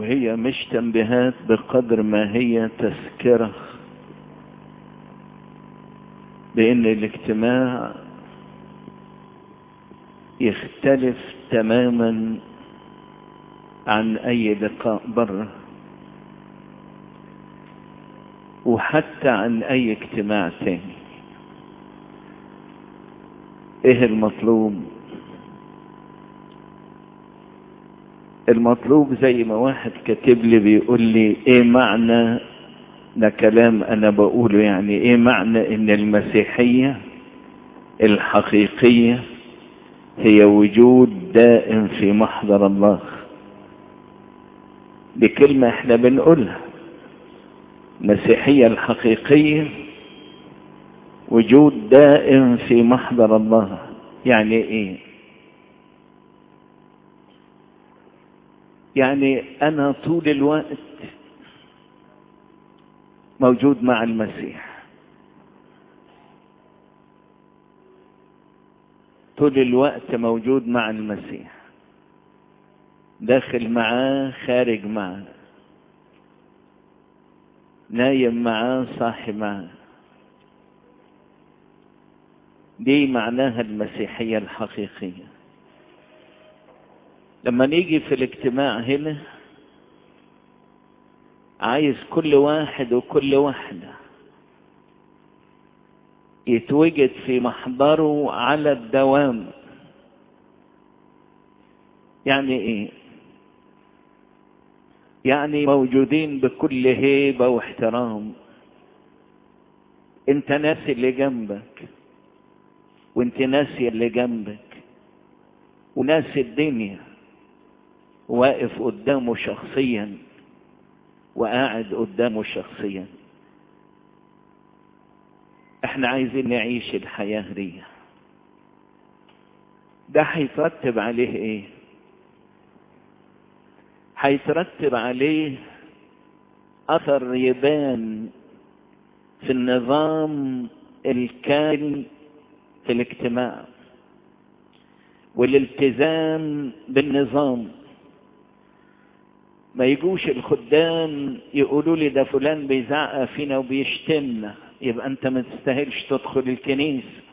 وهي مش تنبيهات بقدر ما هي تذكرة بأن الاجتماع يختلف تماما عن أي لقاء بره وحتى عن أي اجتماع تاني ايه المطلوب المطلوب زي ما واحد كاتب لي بيقول لي ايه معنى ده كلام انا بقوله يعني ايه معنى ان المسيحية الحقيقية هي وجود دائم في محضر الله دي كلمة احنا بنقولها المسيحية الحقيقية وجود دائم في محضر الله يعني ايه يعني انا طول الوقت موجود مع المسيح طول الوقت موجود مع المسيح داخل معاه خارج معاه نايم معاه صاحي معاه دي معناها المسيحية الحقيقية لما نيجي في الاجتماع هنا عايز كل واحد وكل واحدة يتوجد في محضره على الدوام يعني ايه يعني موجودين بكل هيبة واحترام انت ناسي اللي جنبك وانت ناسي اللي جنبك وناسي الدنيا واقف قدامه شخصيا وقاعد قدامه شخصيا احنا عايزين نعيش الحياة دي ده هيترتب عليه ايه هيترتب عليه اثر يبان في النظام الكامل في الاجتماع والالتزام بالنظام ما يجوش الخدام يقولوا لي ده فلان بيزعق فينا وبيشتمنا يبقى انت ما تستاهلش تدخل الكنيسة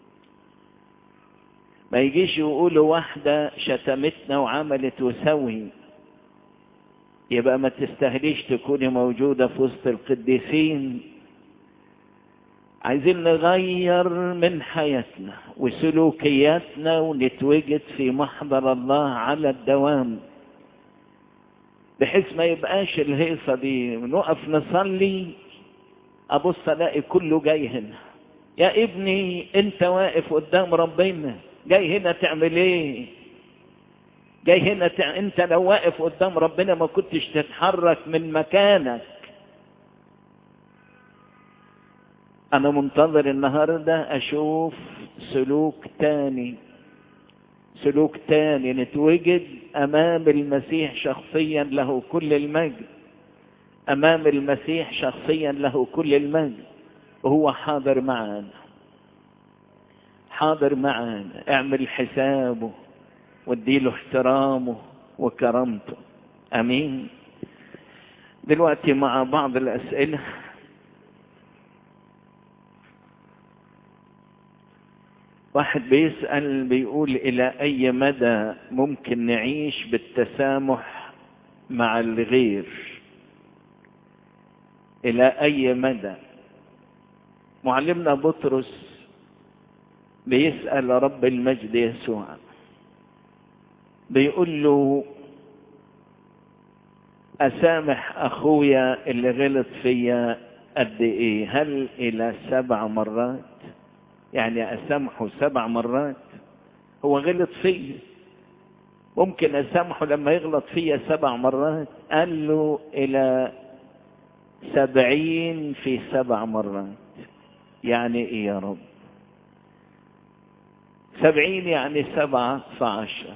ما يجيش يقولوا واحدة شتمتنا وعملت وسوي يبقى ما تستاهليش تكوني موجودة في وسط القديسين عايزين نغير من حياتنا وسلوكياتنا ونتوجد في محضر الله على الدوام بحيث ما يبقاش الهيصة دي نقف نصلي أبص ألاقي كله جاي هنا يا ابني أنت واقف قدام ربنا جاي هنا تعمل إيه؟ جاي هنا تع... أنت لو واقف قدام ربنا ما كنتش تتحرك من مكانك أنا منتظر النهاردة أشوف سلوك تاني سلوك تاني نتوجد أمام المسيح شخصيا له كل المجد أمام المسيح شخصيا له كل المجد وهو حاضر معانا حاضر معانا اعمل حسابه واديله احترامه وكرامته امين دلوقتي مع بعض الاسئله واحد بيسأل بيقول إلى أي مدى ممكن نعيش بالتسامح مع الغير إلى أي مدى معلمنا بطرس بيسأل رب المجد يسوع بيقول له أسامح أخويا اللي غلط فيا قد إيه هل إلى سبع مرات يعني أسامحه سبع مرات هو غلط فيا ممكن أسامحه لما يغلط فيا سبع مرات قال له إلى سبعين في سبع مرات يعني إيه يا رب سبعين يعني سبعة في عشر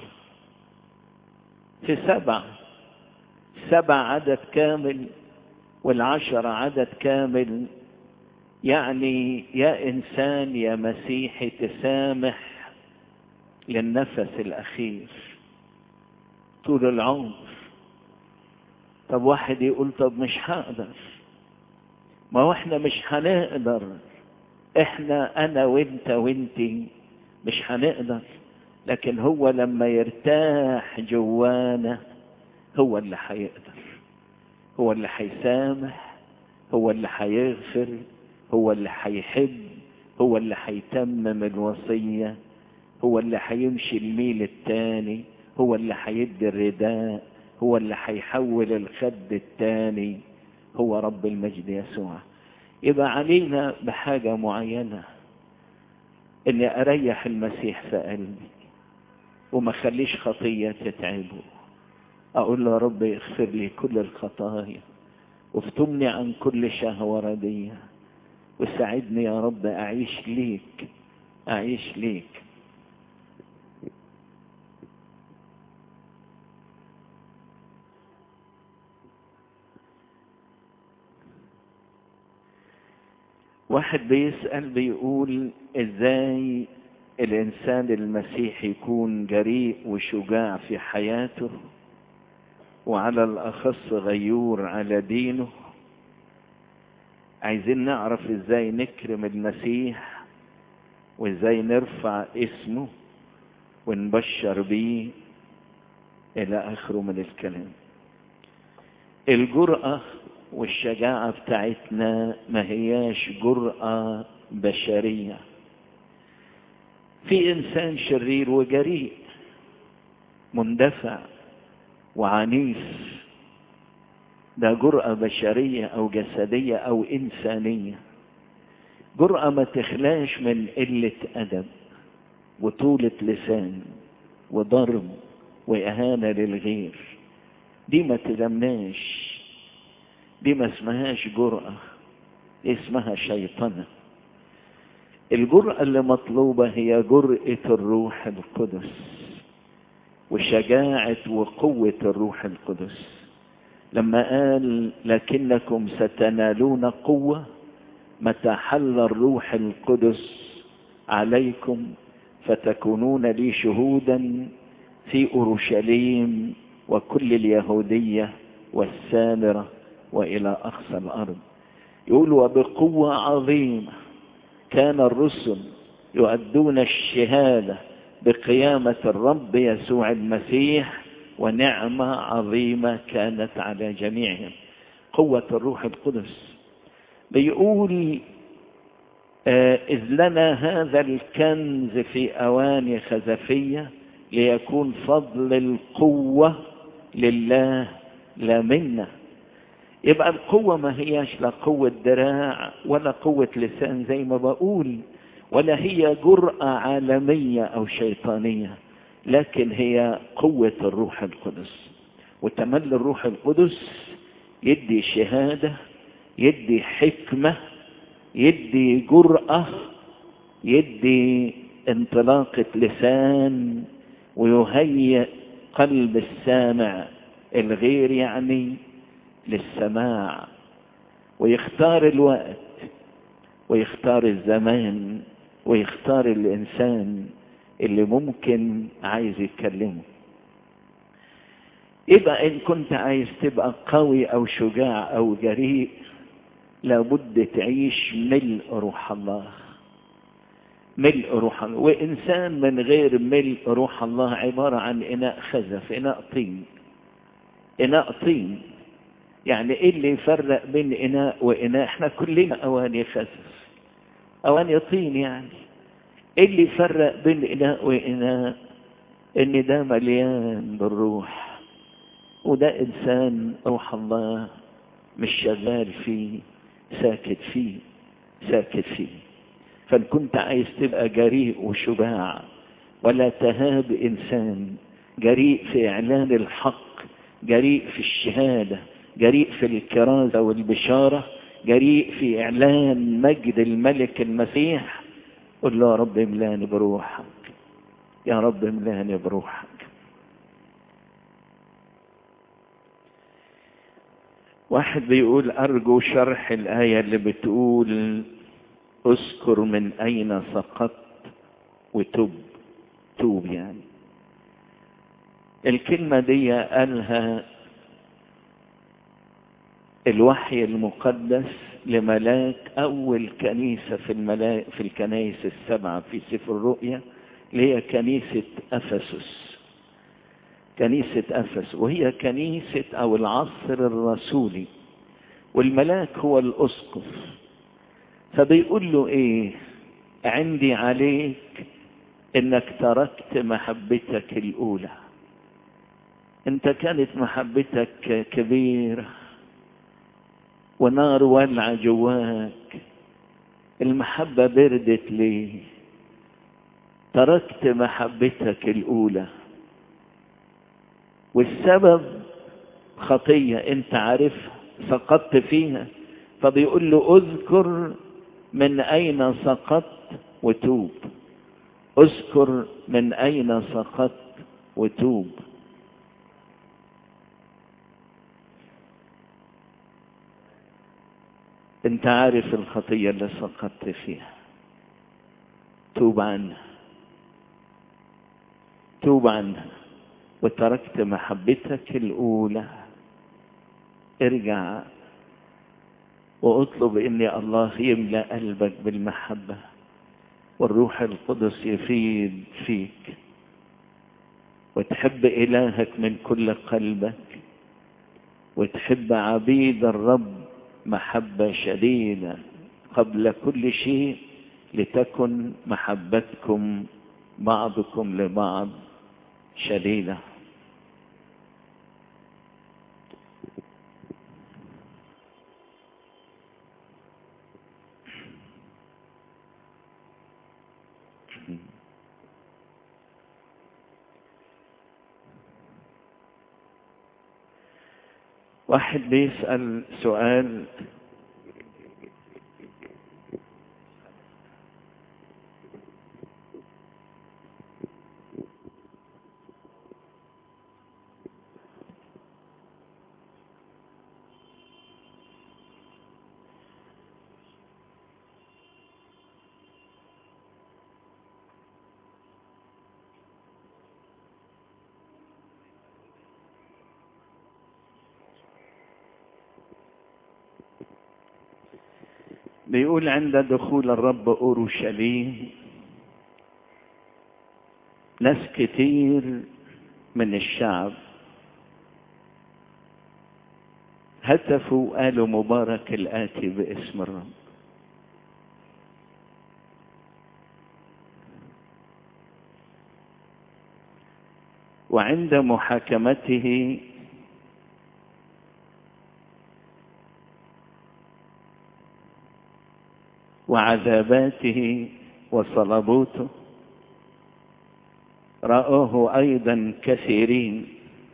في سبعة سبع عدد كامل والعشرة عدد كامل يعني يا إنسان يا مسيحي تسامح للنفس الأخير طول العمر طب واحد يقول طب مش هقدر ما هو احنا مش هنقدر احنا انا وانت وانتي مش هنقدر لكن هو لما يرتاح جوانا هو اللي هيقدر هو اللي هيسامح هو اللي هيغفر هو اللي هيحب هو اللي هيتمم الوصية هو اللي هيمشي الميل التاني هو اللي هيدي الرداء هو اللي هيحول الخد التاني هو رب المجد يسوع يبقى علينا بحاجة معينة اني اريح المسيح في قلبي وما خليش خطية تتعبه اقول له يا رب اغفر لي كل الخطايا وافتمني عن كل شهوة ردية وساعدني يا رب اعيش ليك اعيش ليك واحد بيسأل بيقول ازاي الانسان المسيحي يكون جريء وشجاع في حياته وعلى الاخص غيور على دينه عايزين نعرف ازاي نكرم المسيح وازاي نرفع اسمه ونبشر بيه الى اخره من الكلام الجرأة والشجاعة بتاعتنا ما هياش جرأة بشرية في انسان شرير وجريء مندفع وعنيف ده جرأة بشرية او جسدية او انسانية جرأة ما تخلاش من قلة ادب وطولة لسان وضرب واهانة للغير دي ما تلمناش دي ما اسمهاش جرأة دي اسمها شيطنة الجرأة اللي مطلوبة هي جرأة الروح القدس وشجاعة وقوة الروح القدس لما قال لكنكم ستنالون قوة متى حل الروح القدس عليكم فتكونون لي شهودا في أورشليم وكل اليهودية والسامرة وإلى أقصى الأرض يقول وبقوة عظيمة كان الرسل يؤدون الشهادة بقيامة الرب يسوع المسيح ونعمة عظيمة كانت على جميعهم قوة الروح القدس بيقول آه إذ لنا هذا الكنز في أواني خزفية ليكون فضل القوة لله لا منا يبقى القوة ما هياش لا قوة دراع ولا قوة لسان زي ما بقول ولا هي جرأة عالمية أو شيطانية لكن هي قوة الروح القدس وتملي الروح القدس يدي شهادة يدي حكمة يدي جرأة يدي انطلاقة لسان ويهيئ قلب السامع الغير يعني للسماع ويختار الوقت ويختار الزمان ويختار الإنسان اللي ممكن عايز يتكلمه يبقى إن كنت عايز تبقى قوي أو شجاع أو جريء لابد تعيش ملء روح الله ملء روح الله وإنسان من غير ملء روح الله عبارة عن إناء خزف إناء طين إناء طين يعني إيه اللي يفرق بين إناء وإناء إحنا كلنا أواني خزف أواني طين يعني إيه اللي يفرق بين إناء وإناء إن ده مليان بالروح وده إنسان روح الله مش شغال فيه ساكت فيه ساكت فيه فإن كنت عايز تبقى جريء وشجاع ولا تهاب إنسان جريء في إعلان الحق جريء في الشهادة جريء في الكرازة والبشارة جريء في إعلان مجد الملك المسيح قل له يا رب املاني بروحك يا رب املاني بروحك واحد بيقول أرجو شرح الآية اللي بتقول اذكر من أين سقطت وتب توب يعني الكلمة دي قالها الوحي المقدس لملاك أول كنيسة في, الملا... في الكنائس السبعة في سفر الرؤيا اللي هي كنيسة أفسس كنيسة أفس وهي كنيسة أو العصر الرسولي والملاك هو الأسقف فبيقول له إيه عندي عليك إنك تركت محبتك الأولى أنت كانت محبتك كبيرة ونار ولع جواك المحبة بردت ليه تركت محبتك الأولى والسبب خطية انت عارفها سقطت فيها فبيقول له اذكر من اين سقطت وتوب اذكر من اين سقطت وتوب انت عارف الخطية اللي سقطت فيها توب عنها توب عنها وتركت محبتك الأولى ارجع واطلب ان الله يملأ قلبك بالمحبة والروح القدس يفيد فيك وتحب إلهك من كل قلبك وتحب عبيد الرب محبة شديدة قبل كل شيء لتكن محبتكم بعضكم لبعض شديدة واحد بيسأل سؤال بيقول عند دخول الرب أورشليم ناس كتير من الشعب هتفوا وقالوا مبارك الآتي باسم الرب وعند محاكمته وعذاباته وصلبوته رأوه أيضا كثيرين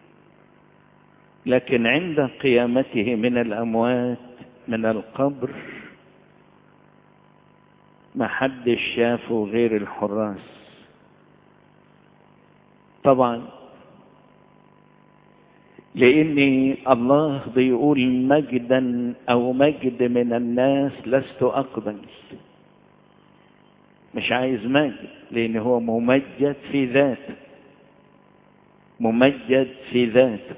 لكن عند قيامته من الأموات من القبر ما حدش شافه غير الحراس طبعا لأن الله بيقول مجدا أو مجد من الناس لست أقبل مش عايز مجد لأن هو ممجد في ذاته ممجد في ذاته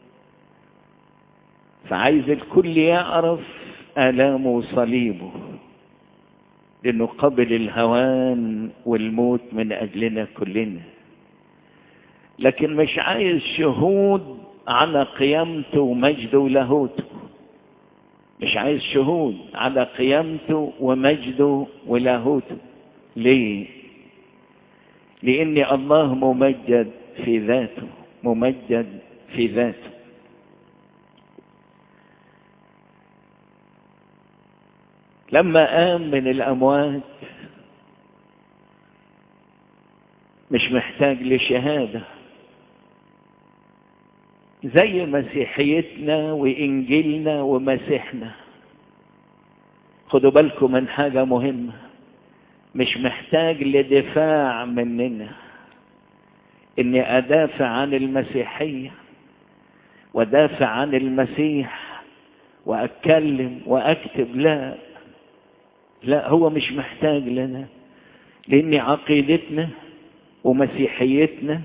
فعايز الكل يعرف آلامه وصليبه لأنه قبل الهوان والموت من أجلنا كلنا لكن مش عايز شهود على قيامته ومجده ولاهوته مش عايز شهود على قيامته ومجده ولاهوته ليه لان الله ممجد في ذاته ممجد في ذاته لما قام من الاموات مش محتاج لشهاده زي مسيحيتنا وانجيلنا ومسيحنا خدوا بالكم من حاجة مهمة مش محتاج لدفاع مننا اني ادافع عن المسيحية ودافع عن المسيح واتكلم واكتب لا لا هو مش محتاج لنا لان عقيدتنا ومسيحيتنا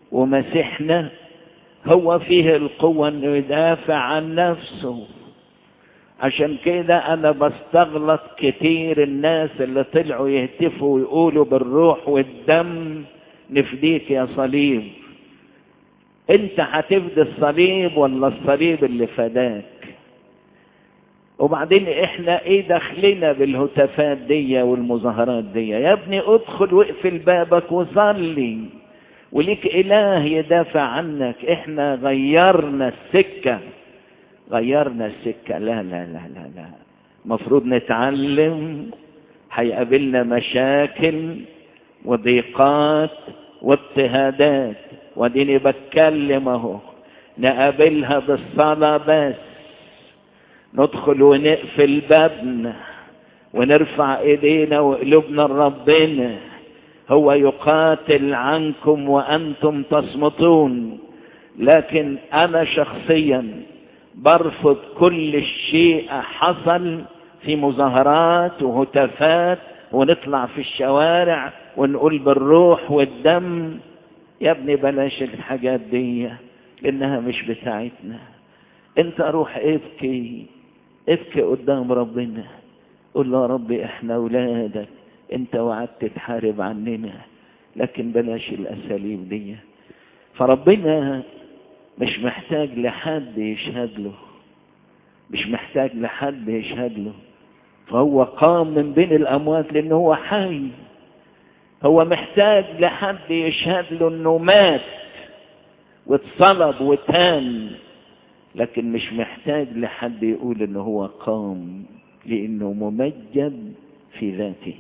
ومسيحنا هو فيه القوة انه يدافع عن نفسه عشان كده انا بستغلط كتير الناس اللي طلعوا يهتفوا ويقولوا بالروح والدم نفديك يا صليب انت هتفدي الصليب ولا الصليب اللي فداك وبعدين احنا ايه دخلنا بالهتافات دي والمظاهرات دي يا ابني ادخل واقفل بابك وصلي وليك اله يدافع عنك احنا غيرنا السكة غيرنا السكة لا لا لا لا لا مفروض نتعلم هيقابلنا مشاكل وضيقات واضطهادات وديني بتكلم اهو نقابلها بالصلاة بس ندخل ونقفل بابنا ونرفع ايدينا وقلوبنا لربنا هو يقاتل عنكم وانتم تصمتون لكن انا شخصيا برفض كل شيء حصل في مظاهرات وهتافات ونطلع في الشوارع ونقول بالروح والدم يا ابني بلاش الحاجات دي انها مش بتاعتنا انت روح ابكي ابكي قدام ربنا قول له يا ربي احنا اولادك انت وعدت تحارب عننا لكن بلاش الاساليب دي فربنا مش محتاج لحد يشهد له مش محتاج لحد يشهد له فهو قام من بين الاموات لانه هو حي هو محتاج لحد يشهد له انه مات واتصلب وتان لكن مش محتاج لحد يقول انه هو قام لانه ممجد في ذاته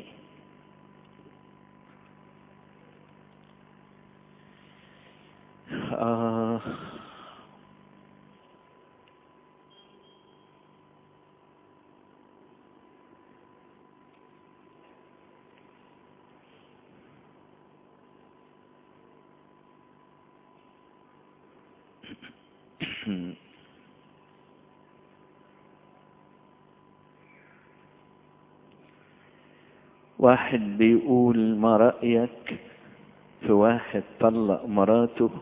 آه واحد بيقول ما رأيك في واحد طلق مراته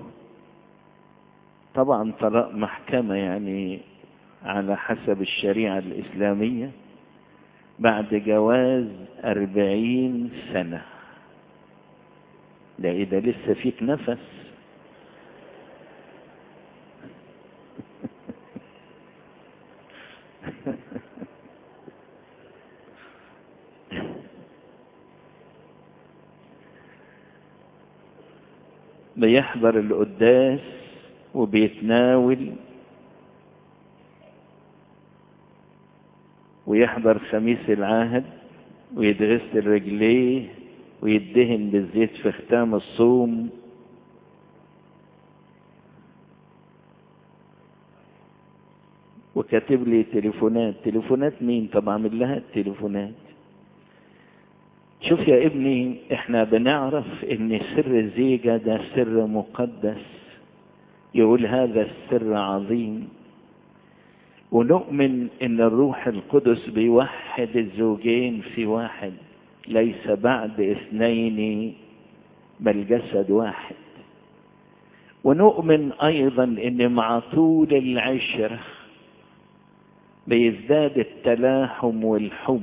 طبعا طلاق محكمة يعني على حسب الشريعة الإسلامية بعد جواز أربعين سنة ده إيه ده لسه فيك نفس بيحضر القداس وبيتناول ويحضر خميس العهد ويتغسل رجليه ويدهن بالزيت في ختام الصوم وكاتب لي تليفونات تليفونات مين طب اعمل لها التليفونات شوف يا ابني احنا بنعرف ان سر الزيجة ده سر مقدس يقول هذا السر عظيم ونؤمن ان الروح القدس بيوحد الزوجين في واحد ليس بعد اثنين بل جسد واحد ونؤمن ايضا ان مع طول العشره بيزداد التلاحم والحب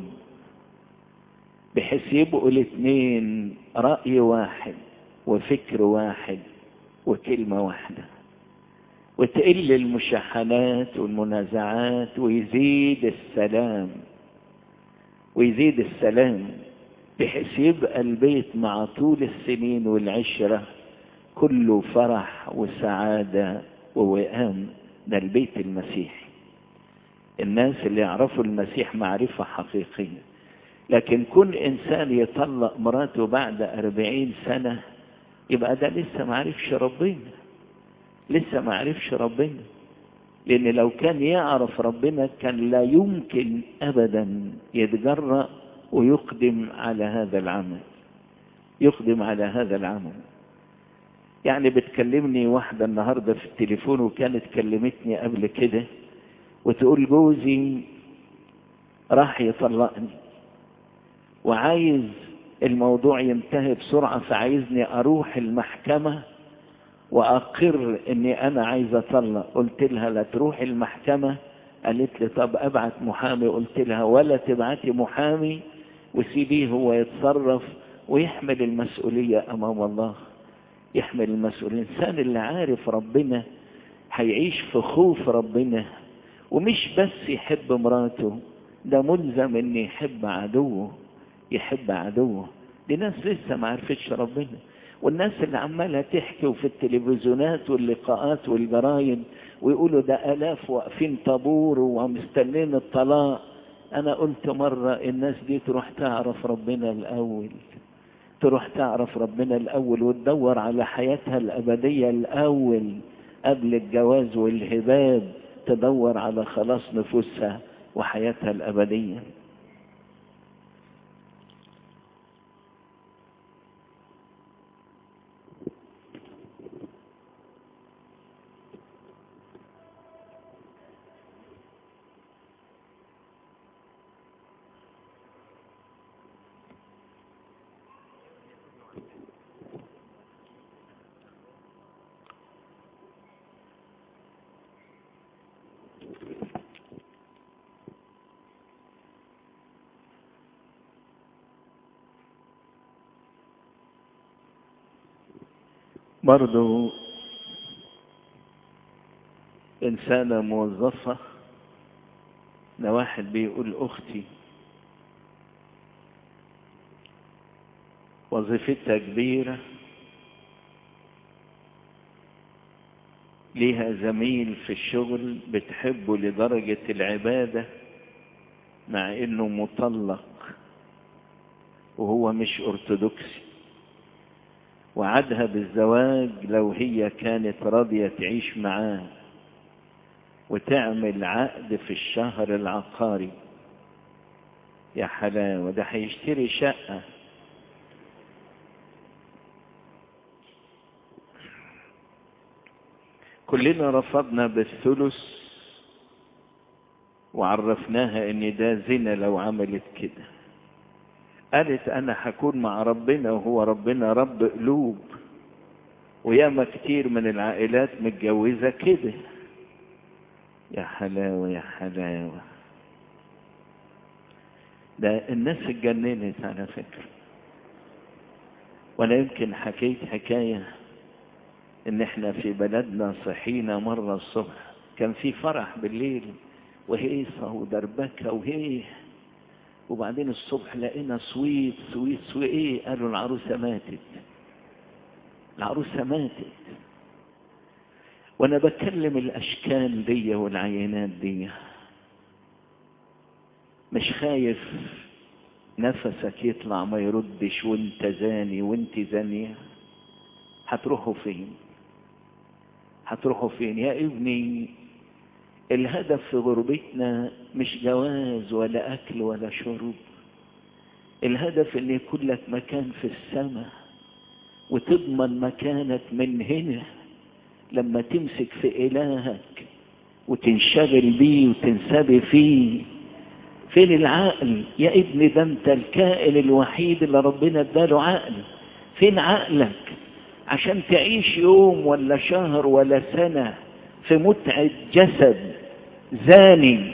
بحيث يبقوا الاثنين رأي واحد وفكر واحد وكلمة واحدة وتقل المشاحنات والمنازعات ويزيد السلام ويزيد السلام بحيث يبقى البيت مع طول السنين والعشرة كله فرح وسعادة ووئام ده البيت المسيحي الناس اللي يعرفوا المسيح معرفة حقيقية لكن كل إنسان يطلق مراته بعد أربعين سنة يبقى ده لسه ما عرفش ربنا لسه ما عرفش ربنا لأن لو كان يعرف ربنا كان لا يمكن أبدا يتجرأ ويقدم على هذا العمل يقدم على هذا العمل يعني بتكلمني واحدة النهاردة في التليفون وكانت كلمتني قبل كده وتقول جوزي راح يطلقني وعايز الموضوع ينتهي بسرعة فعايزني أروح المحكمة وأقر إني أنا عايز أطلق قلت لها لا تروح المحكمة قالت لي طب ابعت محامي قلت لها ولا تبعتي محامي وسيبيه هو يتصرف ويحمل المسؤولية امام الله يحمل المسؤولية الانسان اللي عارف ربنا هيعيش في خوف ربنا ومش بس يحب مراته ده ملزم ان يحب عدوه يحب عدوه دي ناس لسه ما عرفتش ربنا والناس اللي عمالة تحكي في التلفزيونات واللقاءات والجرايد ويقولوا ده آلاف واقفين طابور ومستنين الطلاق أنا قلت مرة الناس دي تروح تعرف ربنا الأول تروح تعرف ربنا الأول وتدور على حياتها الأبدية الأول قبل الجواز والهباب تدور على خلاص نفوسها وحياتها الأبدية برضو إنسانة موظفة ده واحد بيقول أختي وظيفتها كبيرة ليها زميل في الشغل بتحبه لدرجة العبادة مع انه مطلق وهو مش ارثوذكسي وعدها بالزواج لو هي كانت راضية تعيش معاه وتعمل عقد في الشهر العقاري يا حلاوة ده هيشتري شقة كلنا رفضنا بالثلث وعرفناها ان ده زنا لو عملت كده قالت انا هكون مع ربنا وهو ربنا رب قلوب وياما كتير من العائلات متجوزة كده يا حلاوة يا حلاوة ده الناس اتجننت على فكرة وانا يمكن حكيت حكاية ان احنا في بلدنا صحينا مرة الصبح كان في فرح بالليل وهيصة ودربكة وهيه وبعدين الصبح لقينا صويت صويت صويت ايه قالوا العروسة ماتت العروسة ماتت وانا بكلم الاشكال دي والعينات دي مش خايف نفسك يطلع ما يردش وانت زاني وانت زانية هتروحوا فين هتروحوا فين يا ابني الهدف في غربتنا مش جواز ولا أكل ولا شرب الهدف ان يكون لك مكان في السماء وتضمن مكانك من هنا لما تمسك في إلهك وتنشغل بيه وتنسبي فيه فين العقل يا ابني ده انت الكائن الوحيد اللي ربنا اداله عقل فين عقلك عشان تعيش يوم ولا شهر ولا سنة في متعة جسد زاني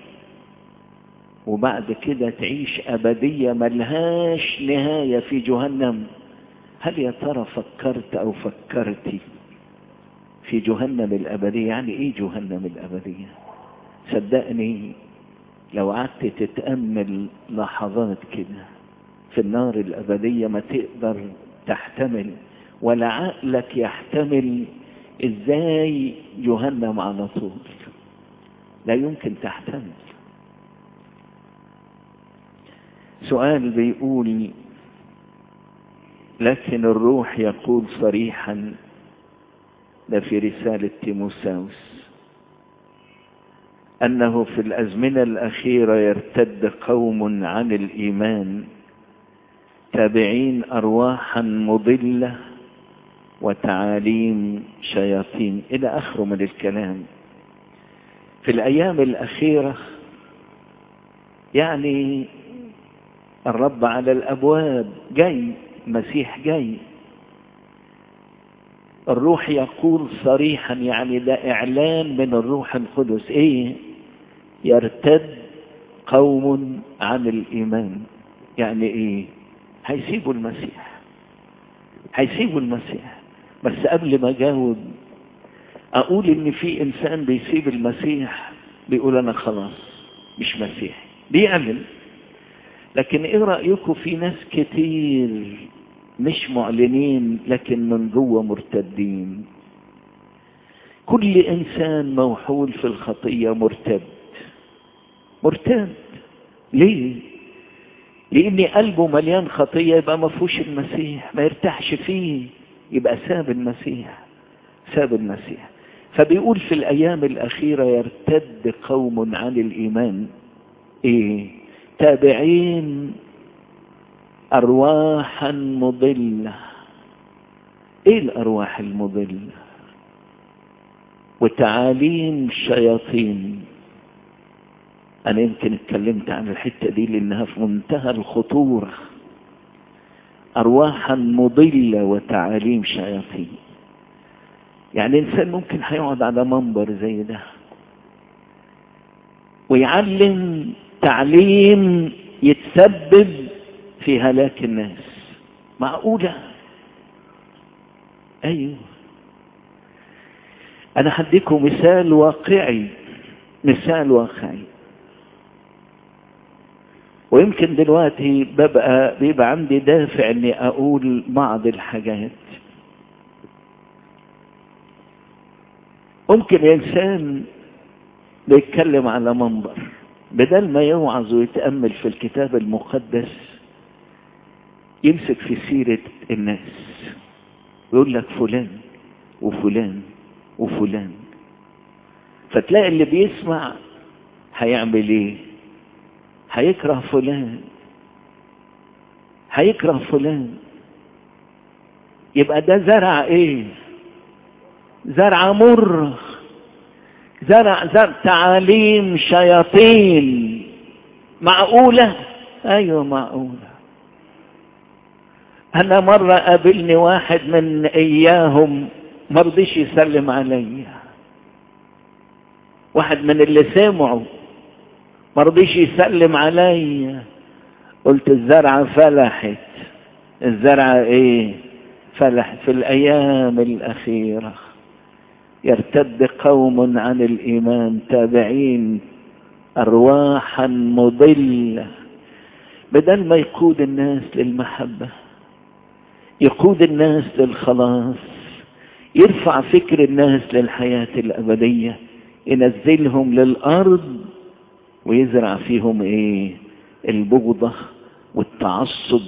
وبعد كده تعيش أبدية ملهاش نهاية في جهنم هل يا ترى فكرت أو فكرتي في جهنم الأبدية يعني إيه جهنم الأبدية صدقني لو قعدت تتأمل لحظات كده في النار الأبدية ما تقدر تحتمل ولا عقلك يحتمل ازاي جهنم على طول لا يمكن تحتمل سؤال بيقول لكن الروح يقول صريحا ده في رسالة تيموساوس أنه في الأزمنة الأخيرة يرتد قوم عن الإيمان تابعين أرواحا مضلة وتعاليم شياطين إلى آخره من الكلام في الأيام الأخيرة يعني الرب على الأبواب جاي مسيح جاي الروح يقول صريحا يعني ده إعلان من الروح القدس إيه يرتد قوم عن الإيمان يعني إيه هيسيبوا المسيح هيسيبوا المسيح بس قبل ما أجاوب أقول إن في إنسان بيسيب المسيح بيقول أنا خلاص مش مسيحي بيعلن لكن إيه رأيكم في ناس كتير مش معلنين لكن من جوه مرتدين كل إنسان موحول في الخطية مرتد مرتد ليه لان قلبه مليان خطيه يبقى ما فيهوش المسيح ما يرتاحش فيه يبقى ساب المسيح ساب المسيح فبيقول في الايام الاخيره يرتد قوم عن الايمان ايه تابعين ارواحا مضله ايه الارواح المضله وتعاليم شياطين أنا يمكن اتكلمت عن الحتة دي لأنها في منتهى الخطورة أرواحا مضلة وتعاليم شياطين يعني إنسان ممكن هيقعد على منبر زي ده ويعلم تعليم يتسبب في هلاك الناس معقولة أيوه أنا هديكم مثال واقعي مثال واقعي ويمكن دلوقتي ببقى بيبقى عندي دافع اني اقول بعض الحاجات ممكن انسان بيتكلم على منبر بدل ما يوعظ ويتامل في الكتاب المقدس يمسك في سيره الناس ويقول لك فلان وفلان وفلان فتلاقي اللي بيسمع هيعمل ايه هيكره فلان هيكره فلان يبقى ده زرع ايه زرع مر زرع زرع تعاليم شياطين معقولة ايوه معقولة انا مرة قابلني واحد من اياهم مرضيش يسلم عليا واحد من اللي سمعوا مرضيش يسلم عليا قلت الزرعة فلحت الزرعة ايه فلحت في الايام الاخيرة يرتد قوم عن الايمان تابعين ارواحا مضلة بدل ما يقود الناس للمحبة يقود الناس للخلاص يرفع فكر الناس للحياة الأبدية ينزلهم للأرض ويزرع فيهم ايه البغضة والتعصب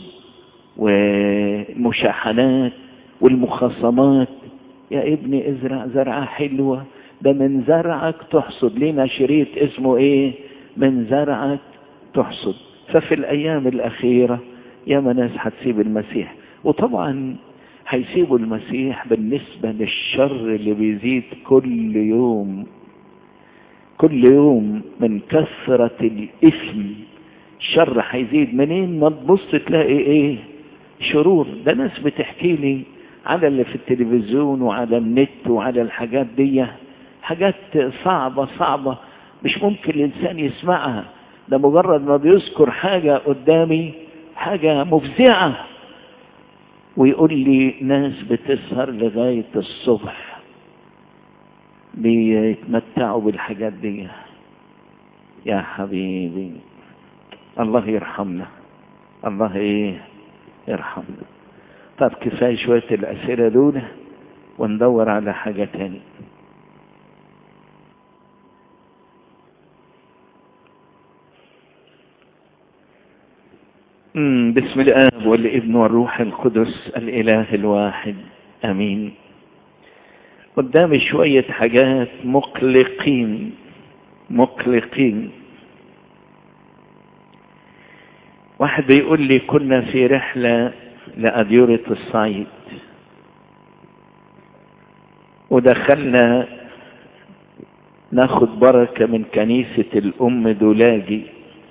والمشاحنات والمخاصمات يا ابني ازرع زرعة حلوة ده من زرعك تحصد لنا شريط اسمه ايه من زرعك تحصد ففي الايام الاخيرة يا ناس هتسيب المسيح وطبعا هيسيبوا المسيح بالنسبة للشر اللي بيزيد كل يوم كل يوم من كثرة الإثم الشر هيزيد منين ما تبص تلاقي ايه شرور ده ناس بتحكي لي على اللي في التلفزيون وعلى النت وعلى الحاجات دي حاجات صعبة صعبة مش ممكن الإنسان يسمعها ده مجرد ما بيذكر حاجة قدامي حاجة مفزعة ويقول لي ناس بتسهر لغاية الصبح بيتمتعوا بالحاجات دي يا حبيبي الله يرحمنا الله ايه يرحمنا طب كفاية شوية الأسئلة دول وندور على حاجة تاني بسم الآب والابن والروح القدس الإله الواحد أمين قدامي شوية حاجات مقلقين مقلقين واحد بيقول لي كنا في رحلة لأديرة الصعيد ودخلنا ناخد بركة من كنيسة الأم دولاجي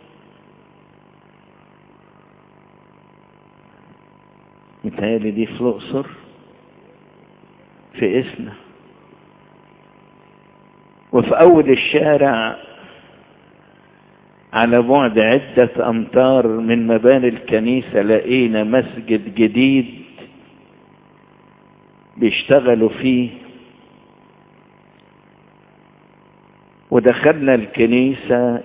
متهيألي دي في الأقصر في اسنا وفي أول الشارع على بعد عدة أمتار من مباني الكنيسة لقينا مسجد جديد بيشتغلوا فيه ودخلنا الكنيسة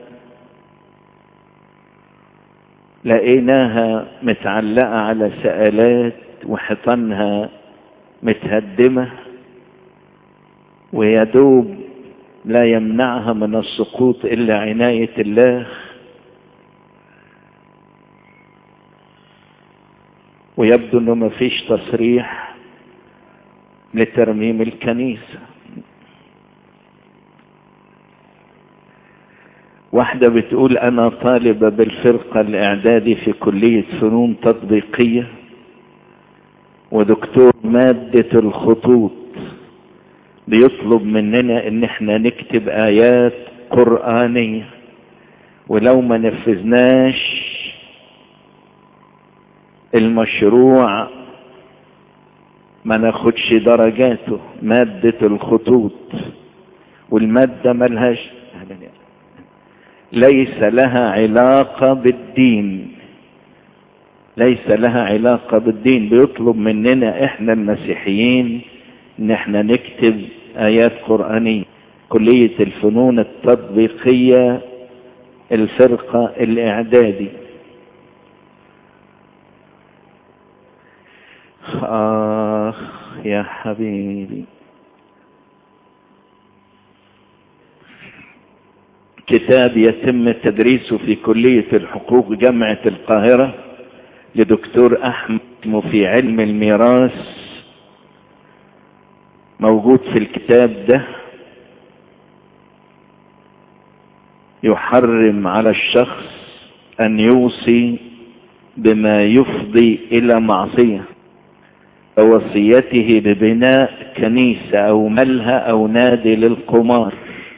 لقيناها متعلقة على سقالات وحيطانها متهدمة ويدوب لا يمنعها من السقوط إلا عناية الله ويبدو انه ما فيش تصريح لترميم الكنيسة واحدة بتقول انا طالبة بالفرقة الاعدادي في كلية فنون تطبيقية ودكتور مادة الخطوط بيطلب مننا ان احنا نكتب ايات قرآنية ولو ما نفذناش المشروع ما ناخدش درجاته مادة الخطوط والمادة ملهاش ليس لها علاقة بالدين ليس لها علاقة بالدين بيطلب مننا احنا المسيحيين ان احنا نكتب ايات قرآنية كلية الفنون التطبيقية الفرقة الاعدادي آخ يا حبيبي كتاب يتم تدريسه في كلية الحقوق جامعة القاهرة لدكتور أحمد في علم الميراث موجود في الكتاب ده يحرم على الشخص أن يوصي بما يفضي إلى معصية ووصيته ببناء كنيسة أو ملهى أو نادي للقمار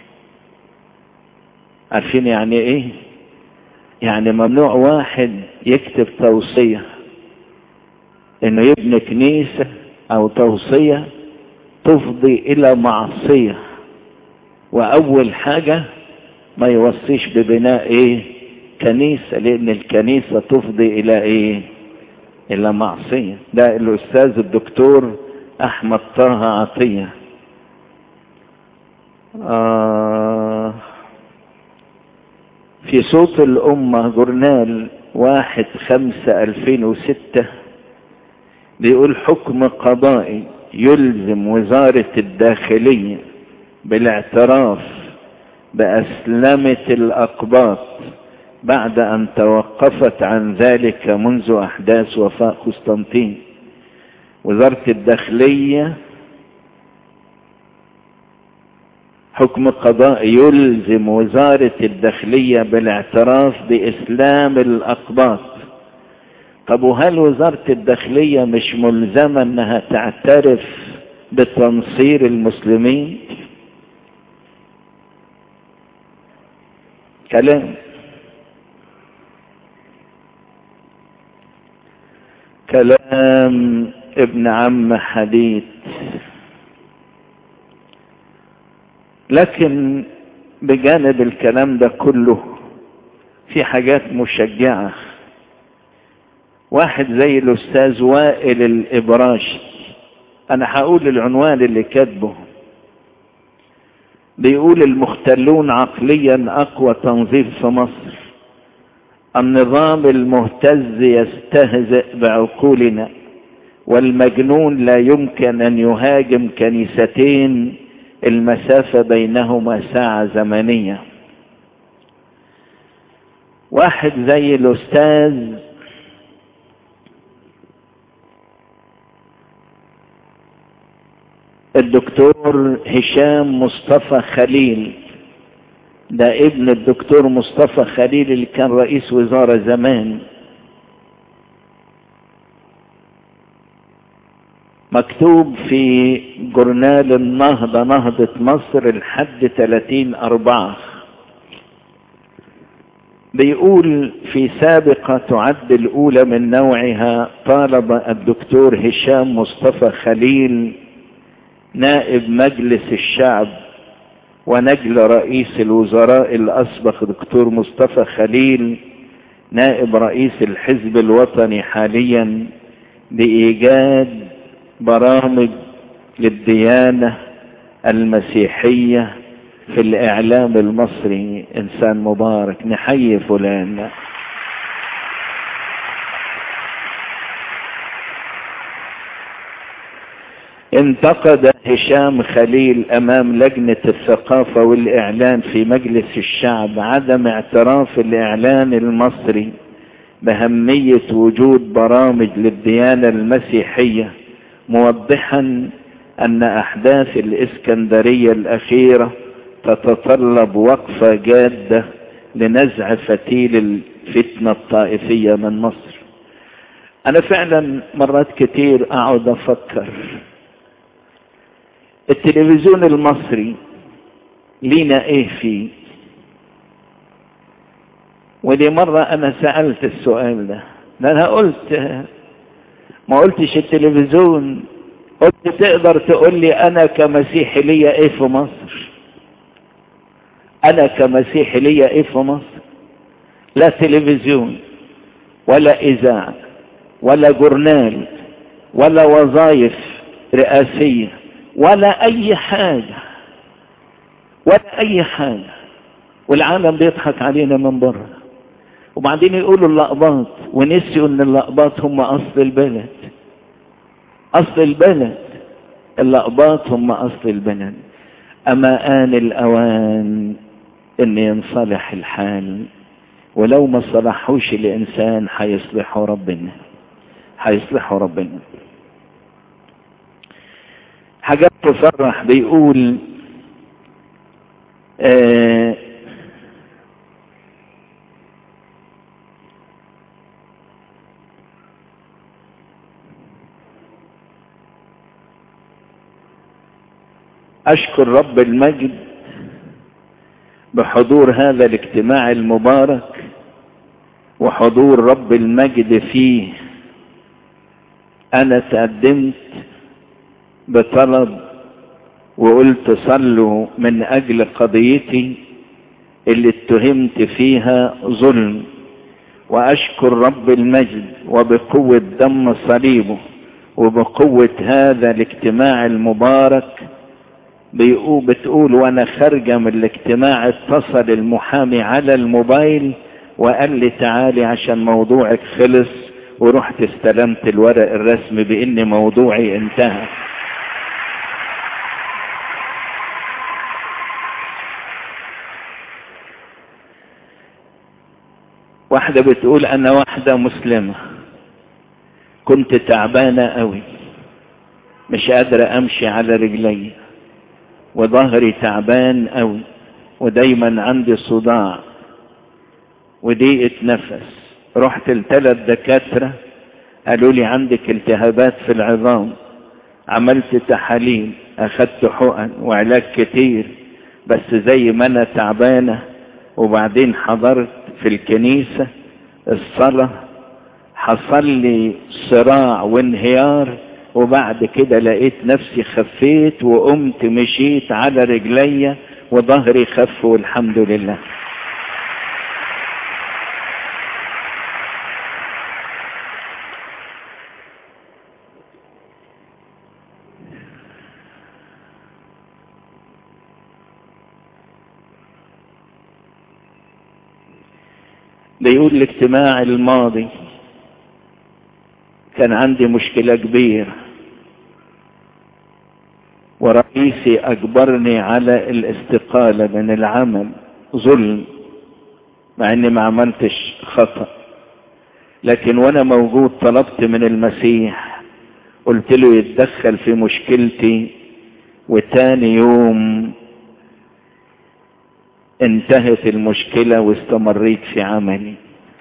عارفين يعني إيه؟ يعني ممنوع واحد يكتب توصية إنه يبني كنيسة أو توصية تفضي إلى معصية وأول حاجة ما يوصيش ببناء إيه؟ كنيسة لأن الكنيسة تفضي إلى إيه؟ إلى معصية ده الأستاذ الدكتور أحمد طه عطية آه في صوت الأمة جورنال واحد خمسة ألفين وستة بيقول حكم قضائي يلزم وزارة الداخلية بالاعتراف بأسلمة الأقباط بعد أن توقفت عن ذلك منذ أحداث وفاة قسطنطين وزارة الداخلية حكم قضاء يلزم وزارة الداخلية بالاعتراف بإسلام الأقباط طب وهل وزارة الداخلية مش ملزمة انها تعترف بتنصير المسلمين كلام كلام ابن عم حديث لكن بجانب الكلام ده كله في حاجات مشجعة واحد زي الأستاذ وائل الإبراشي أنا هقول العنوان اللي كاتبه بيقول المختلون عقليا أقوى تنظيم في مصر النظام المهتز يستهزئ بعقولنا والمجنون لا يمكن أن يهاجم كنيستين المسافة بينهما ساعة زمنية واحد زي الأستاذ الدكتور هشام مصطفى خليل ده ابن الدكتور مصطفى خليل اللي كان رئيس وزارة زمان مكتوب في جورنال النهضة نهضة مصر الحد 30 أربعة بيقول في سابقة تعد الأولى من نوعها طالب الدكتور هشام مصطفى خليل نائب مجلس الشعب ونجل رئيس الوزراء الأسبق دكتور مصطفى خليل نائب رئيس الحزب الوطني حاليا لإيجاد برامج للديانة المسيحية في الإعلام المصري إنسان مبارك نحيي فلان انتقد هشام خليل امام لجنة الثقافة والاعلان في مجلس الشعب عدم اعتراف الاعلان المصري باهمية وجود برامج للديانة المسيحية موضحا ان احداث الاسكندرية الاخيرة تتطلب وقفة جادة لنزع فتيل الفتنة الطائفية من مصر انا فعلا مرات كتير اقعد افكر التلفزيون المصري لينا ايه فيه ودي مرة انا سألت السؤال ده ده انا قلت ما قلتش التلفزيون قلت تقدر تقول لي انا كمسيحي ليا ايه في مصر انا كمسيحي ليا ايه في مصر لا تلفزيون ولا اذاعة ولا جورنال ولا وظائف رئاسيه ولا اي حاجة ولا اي حاجة والعالم بيضحك علينا من بره وبعدين يقولوا اللقبات ونسيوا ان اللقبات هم اصل البلد اصل البلد اللقبات هم اصل البلد اما ان الاوان ان ينصلح الحال ولو ما صلحوش الانسان هيصلحه ربنا هيصلحه ربنا حاجات تفرح بيقول آه أشكر رب المجد بحضور هذا الاجتماع المبارك وحضور رب المجد فيه أنا تقدمت بطلب وقلت صلوا من اجل قضيتي اللي اتهمت فيها ظلم واشكر رب المجد وبقوة دم صليبه وبقوة هذا الاجتماع المبارك بيقول بتقول وانا خارجة من الاجتماع اتصل المحامي على الموبايل وقال لي تعالي عشان موضوعك خلص ورحت استلمت الورق الرسمي بان موضوعي انتهى واحدة بتقول انا واحدة مسلمة كنت تعبانة قوي مش قادرة امشي على رجلي وظهري تعبان قوي ودايما عندي صداع وضيقة نفس رحت لثلاث دكاترة قالوا لي عندك التهابات في العظام عملت تحاليل اخدت حقن وعلاج كتير بس زي ما انا تعبانة وبعدين حضرت في الكنيسة الصلاة حصل لي صراع وانهيار وبعد كده لقيت نفسي خفيت وقمت مشيت على رجلي وظهري خف والحمد لله بيقول الاجتماع الماضي كان عندي مشكلة كبيرة ورئيسي أجبرني على الاستقالة من العمل ظلم مع اني ما عملتش خطأ لكن وانا موجود طلبت من المسيح قلت له يتدخل في مشكلتي وتاني يوم انتهت المشكلة واستمريت في عملي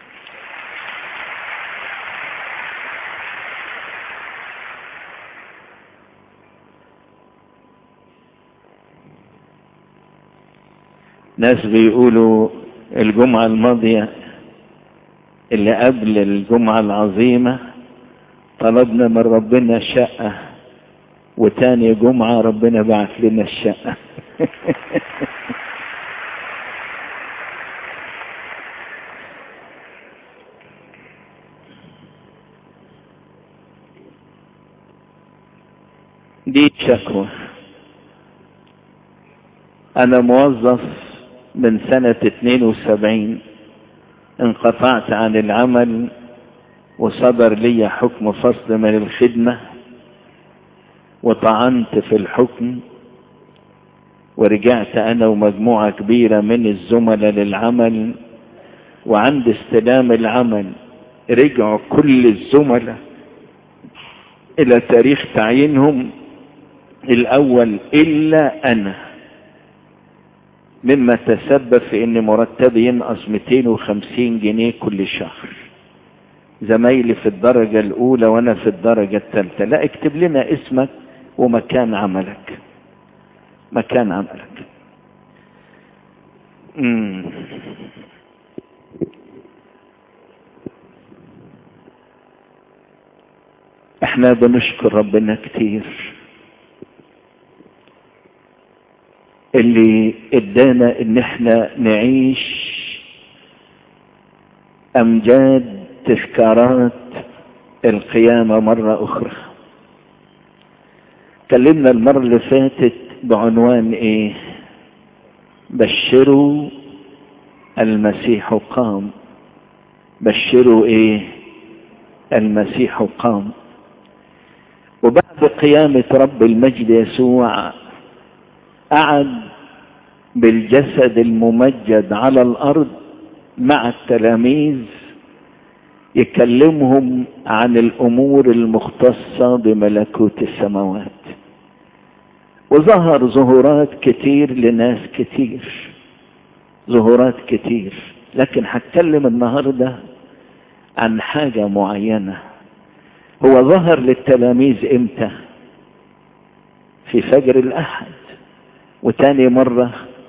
ناس بيقولوا الجمعة الماضية اللي قبل الجمعة العظيمة طلبنا من ربنا شقة وتاني جمعة ربنا بعت لنا الشقة دي شكوى انا موظف من سنة 72 انقطعت عن العمل وصدر لي حكم فصل من الخدمة وطعنت في الحكم ورجعت انا ومجموعة كبيرة من الزملاء للعمل وعند استلام العمل رجعوا كل الزملاء الى تاريخ تعيينهم الاول الا انا مما تسبب في ان مرتبي ينقص 250 جنيه كل شهر زمايلي في الدرجة الاولى وانا في الدرجة الثالثة لا اكتب لنا اسمك ومكان عملك مكان عملك مم. احنا بنشكر ربنا كتير اللي ادانا ان احنا نعيش امجاد تذكارات القيامة مرة اخرى كلمنا المرة اللي فاتت بعنوان ايه بشروا المسيح قام بشروا ايه المسيح قام وبعد قيامة رب المجد يسوع قعد بالجسد الممجد على الارض مع التلاميذ يكلمهم عن الامور المختصة بملكوت السماوات وظهر ظهورات كتير لناس كتير ظهورات كتير لكن هتكلم النهاردة عن حاجة معينة هو ظهر للتلاميذ امتى في فجر الاحد وتاني مرة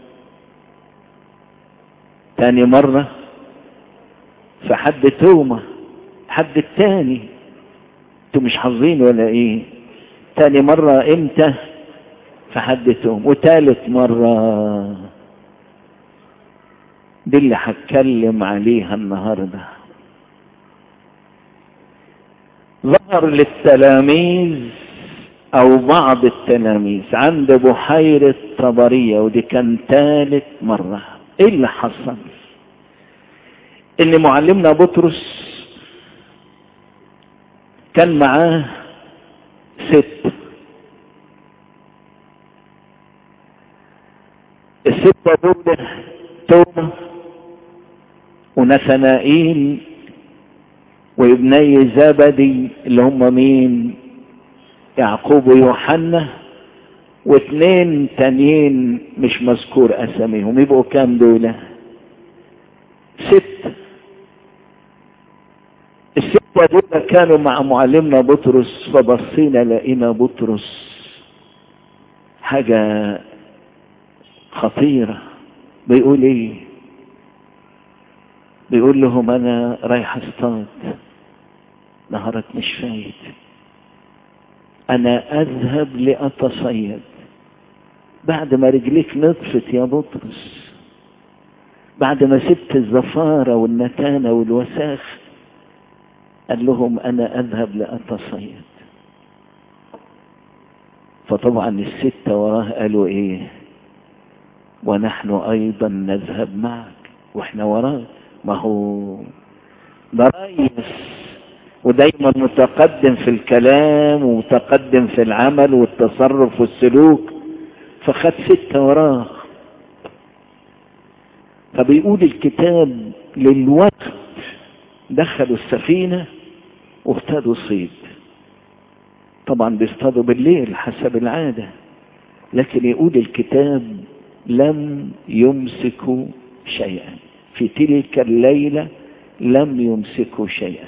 تاني مرة في حد تومة حد التاني انتوا مش حافظين ولا ايه تاني مرة امتى في حد توم وتالت مرة دي اللي هتكلم عليها النهارده ظهر للتلاميذ او بعض التلاميذ عند بحيرة طبرية ودي كان ثالث مرة ايه اللي حصل ان معلمنا بطرس كان معاه ست الستة دول توما ونثنائيل وابني زبدي اللي هم مين يعقوب ويوحنا واثنين تانيين مش مذكور اساميهم يبقوا كام دول ست الستة دول كانوا مع معلمنا بطرس فبصينا لقينا بطرس حاجة خطيرة بيقول ايه بيقول لهم انا رايح اصطاد نهارك مش فايت انا اذهب لاتصيد بعد ما رجليك نطفت يا بطرس بعد ما سبت الزفارة والنتانة والوساخ قال لهم انا اذهب لاتصيد فطبعا الستة وراه قالوا ايه ونحن ايضا نذهب معك واحنا وراك ما هو ده ريس ودايما متقدم في الكلام ومتقدم في العمل والتصرف والسلوك فخد ستة وراه فبيقول الكتاب للوقت دخلوا السفينة وافتدوا صيد طبعا بيصطادوا بالليل حسب العادة لكن يقول الكتاب لم يمسكوا شيئا في تلك الليلة لم يمسكوا شيئا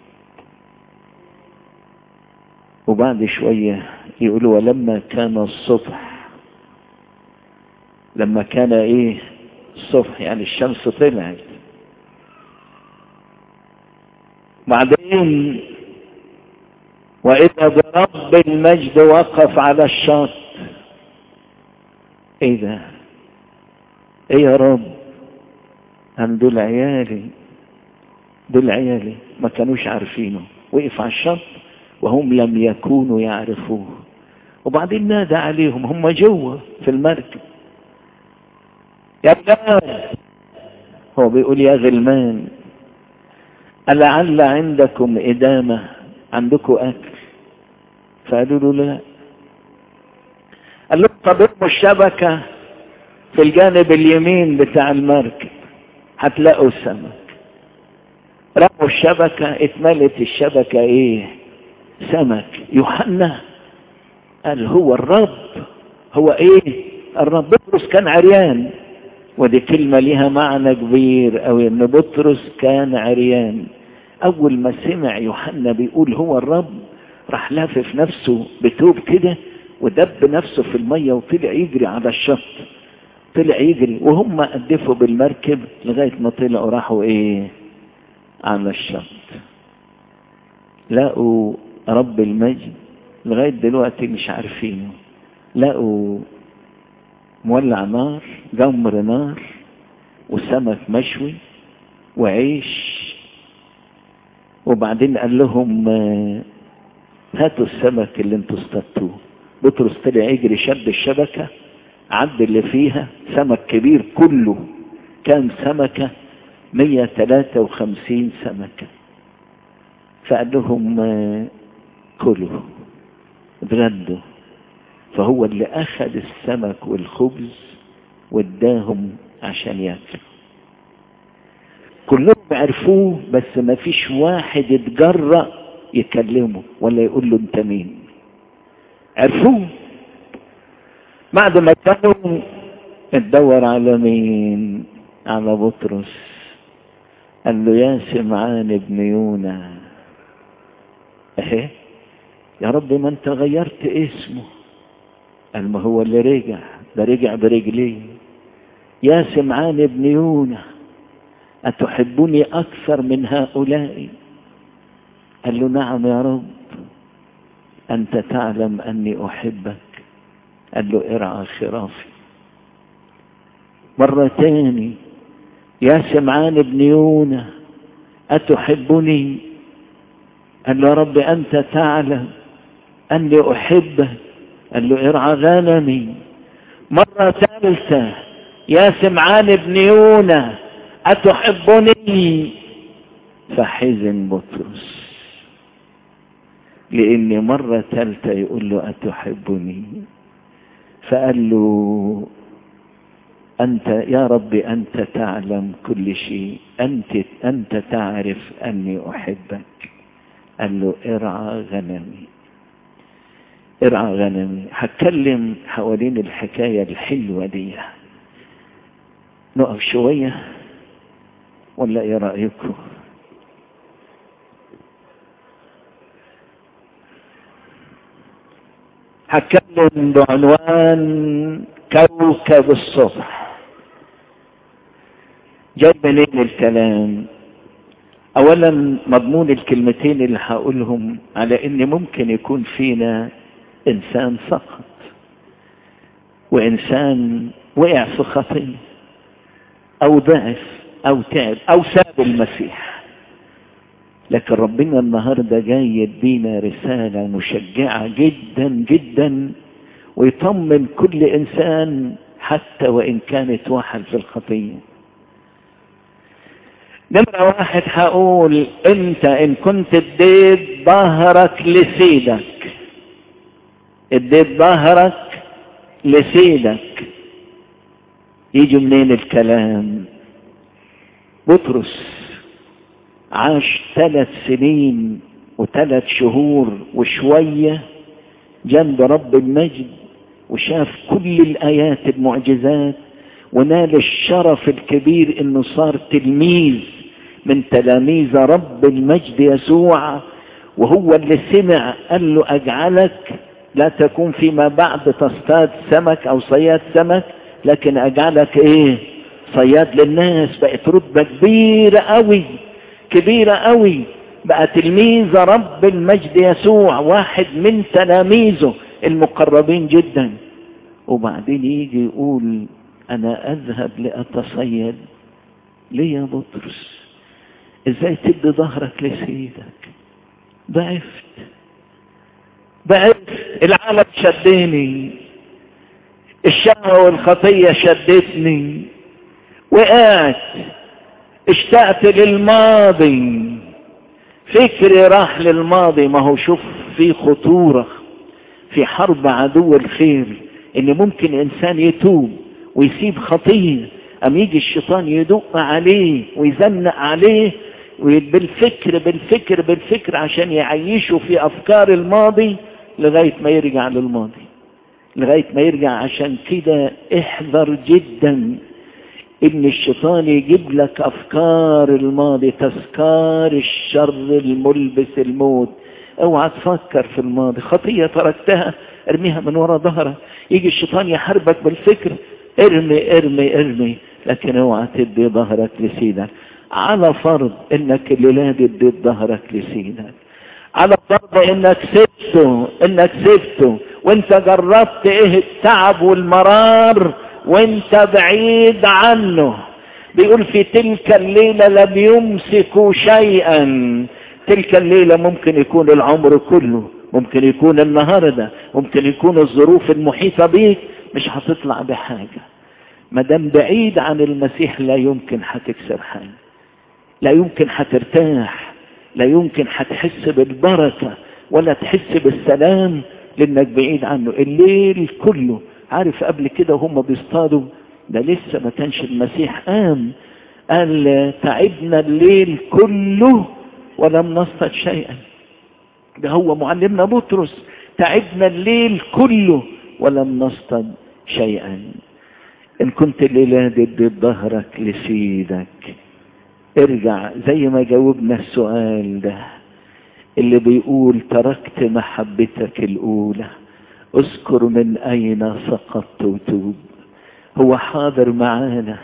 وبعد شوية يقولوا ولما كان الصبح لما كان ايه الصبح يعني الشمس طلعت بعدين وإذا برب المجد وقف على الشط ايه ده ايه يا رب قال دول عيالي دول عيالي ما كانوش عارفينه وقف على الشط وهم لم يكونوا يعرفوه وبعدين نادى عليهم هم جوه في المركب يا بلاد هو بيقول يا غلمان ألعل عندكم إدامة عندكم أكل فقالوا له لا قال لهم طب ارموا الشبكة في الجانب اليمين بتاع المركب هتلاقوا السمك رموا الشبكة اتملت الشبكة ايه سمك يوحنا قال هو الرب هو ايه الرب بطرس كان عريان ودي كلمة ليها معنى كبير قوي ان بطرس كان عريان اول ما سمع يوحنا بيقول هو الرب راح لافف نفسه بتوب كده ودب نفسه في المية وطلع يجري على الشط طلع يجري وهم قدفوا بالمركب لغاية ما طلعوا راحوا ايه على الشط لقوا رب المجد لغاية دلوقتي مش عارفينه لقوا مولع نار جمر نار وسمك مشوي وعيش وبعدين قال لهم هاتوا السمك اللي انتوا اصطادتوه بطرس طلع يجري شد الشبكة عد اللي فيها سمك كبير كله كان سمكة 153 سمكة فقال لهم كلوا اتغدوا فهو اللي أخذ السمك والخبز واداهم عشان ياكلوا كلهم عرفوه بس ما فيش واحد اتجرأ يكلمه ولا يقول له انت مين عرفوه بعد ما كانوا اتدور على مين على بطرس قال له يا سمعان ابن يونا اهي يا رب ما انت غيرت اسمه قال ما هو اللي رجع ده رجع برجليه يا سمعان ابن يونا أتحبني أكثر من هؤلاء قال له نعم يا رب أنت تعلم أني أحبك قال له ارعى خرافي مرة تاني يا سمعان ابن يونا أتحبني قال له يا رب أنت تعلم أني أحبك قال له ارعى غنمي مرة ثالثة يا سمعان ابن يونا أتحبني فحزن بطرس لأن مرة ثالثة يقول له أتحبني فقال له أنت يا رب أنت تعلم كل شيء أنت أنت تعرف أني أحبك قال له ارعى غنمي ارعى غنمي هتكلم حوالين الحكاية الحلوة دي نقف شوية ولا ايه رأيكم هتكلم بعنوان كوكب الصبح جاي منين الكلام اولا مضمون الكلمتين اللي هقولهم على ان ممكن يكون فينا انسان سقط وانسان وقع في خطيه او ضعف او تعب او ساب المسيح لكن ربنا النهارده جاي يدينا رساله مشجعه جدا جدا ويطمن كل انسان حتى وان كانت واحد في الخطيه نمرة واحد هقول انت ان كنت اديت ظهرك لسيدك اديت ظهرك لسيدك يجي منين الكلام بطرس عاش ثلاث سنين وثلاث شهور وشوية جنب رب المجد وشاف كل الآيات المعجزات ونال الشرف الكبير انه صار تلميذ من تلاميذ رب المجد يسوع وهو اللي سمع قال له اجعلك لا تكون فيما بعد تصطاد سمك او صياد سمك لكن اجعلك ايه صياد للناس بقت رتبة كبيرة قوي كبيرة قوي بقى تلميذ رب المجد يسوع واحد من تلاميذه المقربين جدا وبعدين يجي يقول انا اذهب لاتصيد ليه يا بطرس ازاي تدي ظهرك لسيدك ضعفت ضعفت العالم شدني الشهوة والخطية شدتني وقعت اشتقت للماضي فكري راح للماضي ما هو شوف في خطورة في حرب عدو الخير ان ممكن انسان يتوب ويسيب خطية ام يجي الشيطان يدق عليه ويزنق عليه بالفكر بالفكر بالفكر عشان يعيشه في افكار الماضي لغاية ما يرجع للماضي لغاية ما يرجع عشان كده احذر جدا ان الشيطان يجيب لك افكار الماضي تذكار الشر الملبس الموت اوعى تفكر في الماضي خطية تركتها ارميها من وراء ظهرك يجي الشيطان يحاربك بالفكر ارمي ارمي ارمي لكن اوعى تدي ظهرك لسيدك على فرض انك الليلة دي اديت ظهرك لسيدك على فرض انك سبته انك سبته وانت جربت ايه التعب والمرار وانت بعيد عنه بيقول في تلك الليلة لم يمسكوا شيئا تلك الليلة ممكن يكون العمر كله ممكن يكون النهاردة ممكن يكون الظروف المحيطة بيك مش هتطلع بحاجة ما دام بعيد عن المسيح لا يمكن هتكسب حاجة لا يمكن هترتاح لا يمكن هتحس بالبركة ولا تحس بالسلام لانك بعيد عنه الليل كله عارف قبل كده هم بيصطادوا ده لسه ما كانش المسيح قام قال تعبنا الليل كله ولم نصطاد شيئا ده هو معلمنا بطرس تعبنا الليل كله ولم نصطاد شيئا ان كنت الليلة دي اديت ظهرك لسيدك ارجع زي ما جاوبنا السؤال ده اللي بيقول تركت محبتك الاولى اذكر من اين سقطت وتوب هو حاضر معانا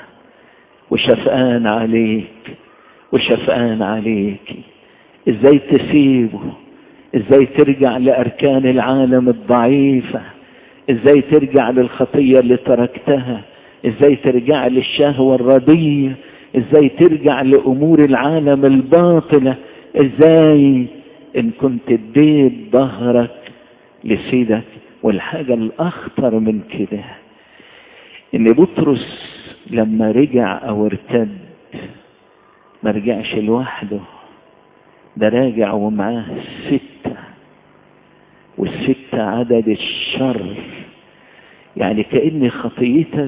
وشفقان عليك وشفقان عليك ازاي تسيبه ازاي ترجع لاركان العالم الضعيفة ازاي ترجع للخطية اللي تركتها ازاي ترجع للشهوة الردية ازاي ترجع لامور العالم الباطلة ازاي ان كنت اديت ظهرك لسيدك والحاجة الاخطر من كده ان بطرس لما رجع او ارتد ما رجعش لوحده ده راجع ومعاه ستة والستة عدد الشر يعني كأن خطيتك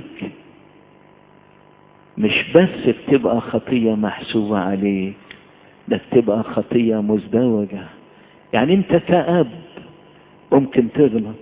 مش بس بتبقى خطية محسوبة عليك ده بتبقى خطية مزدوجة يعني انت كأب ممكن تغلط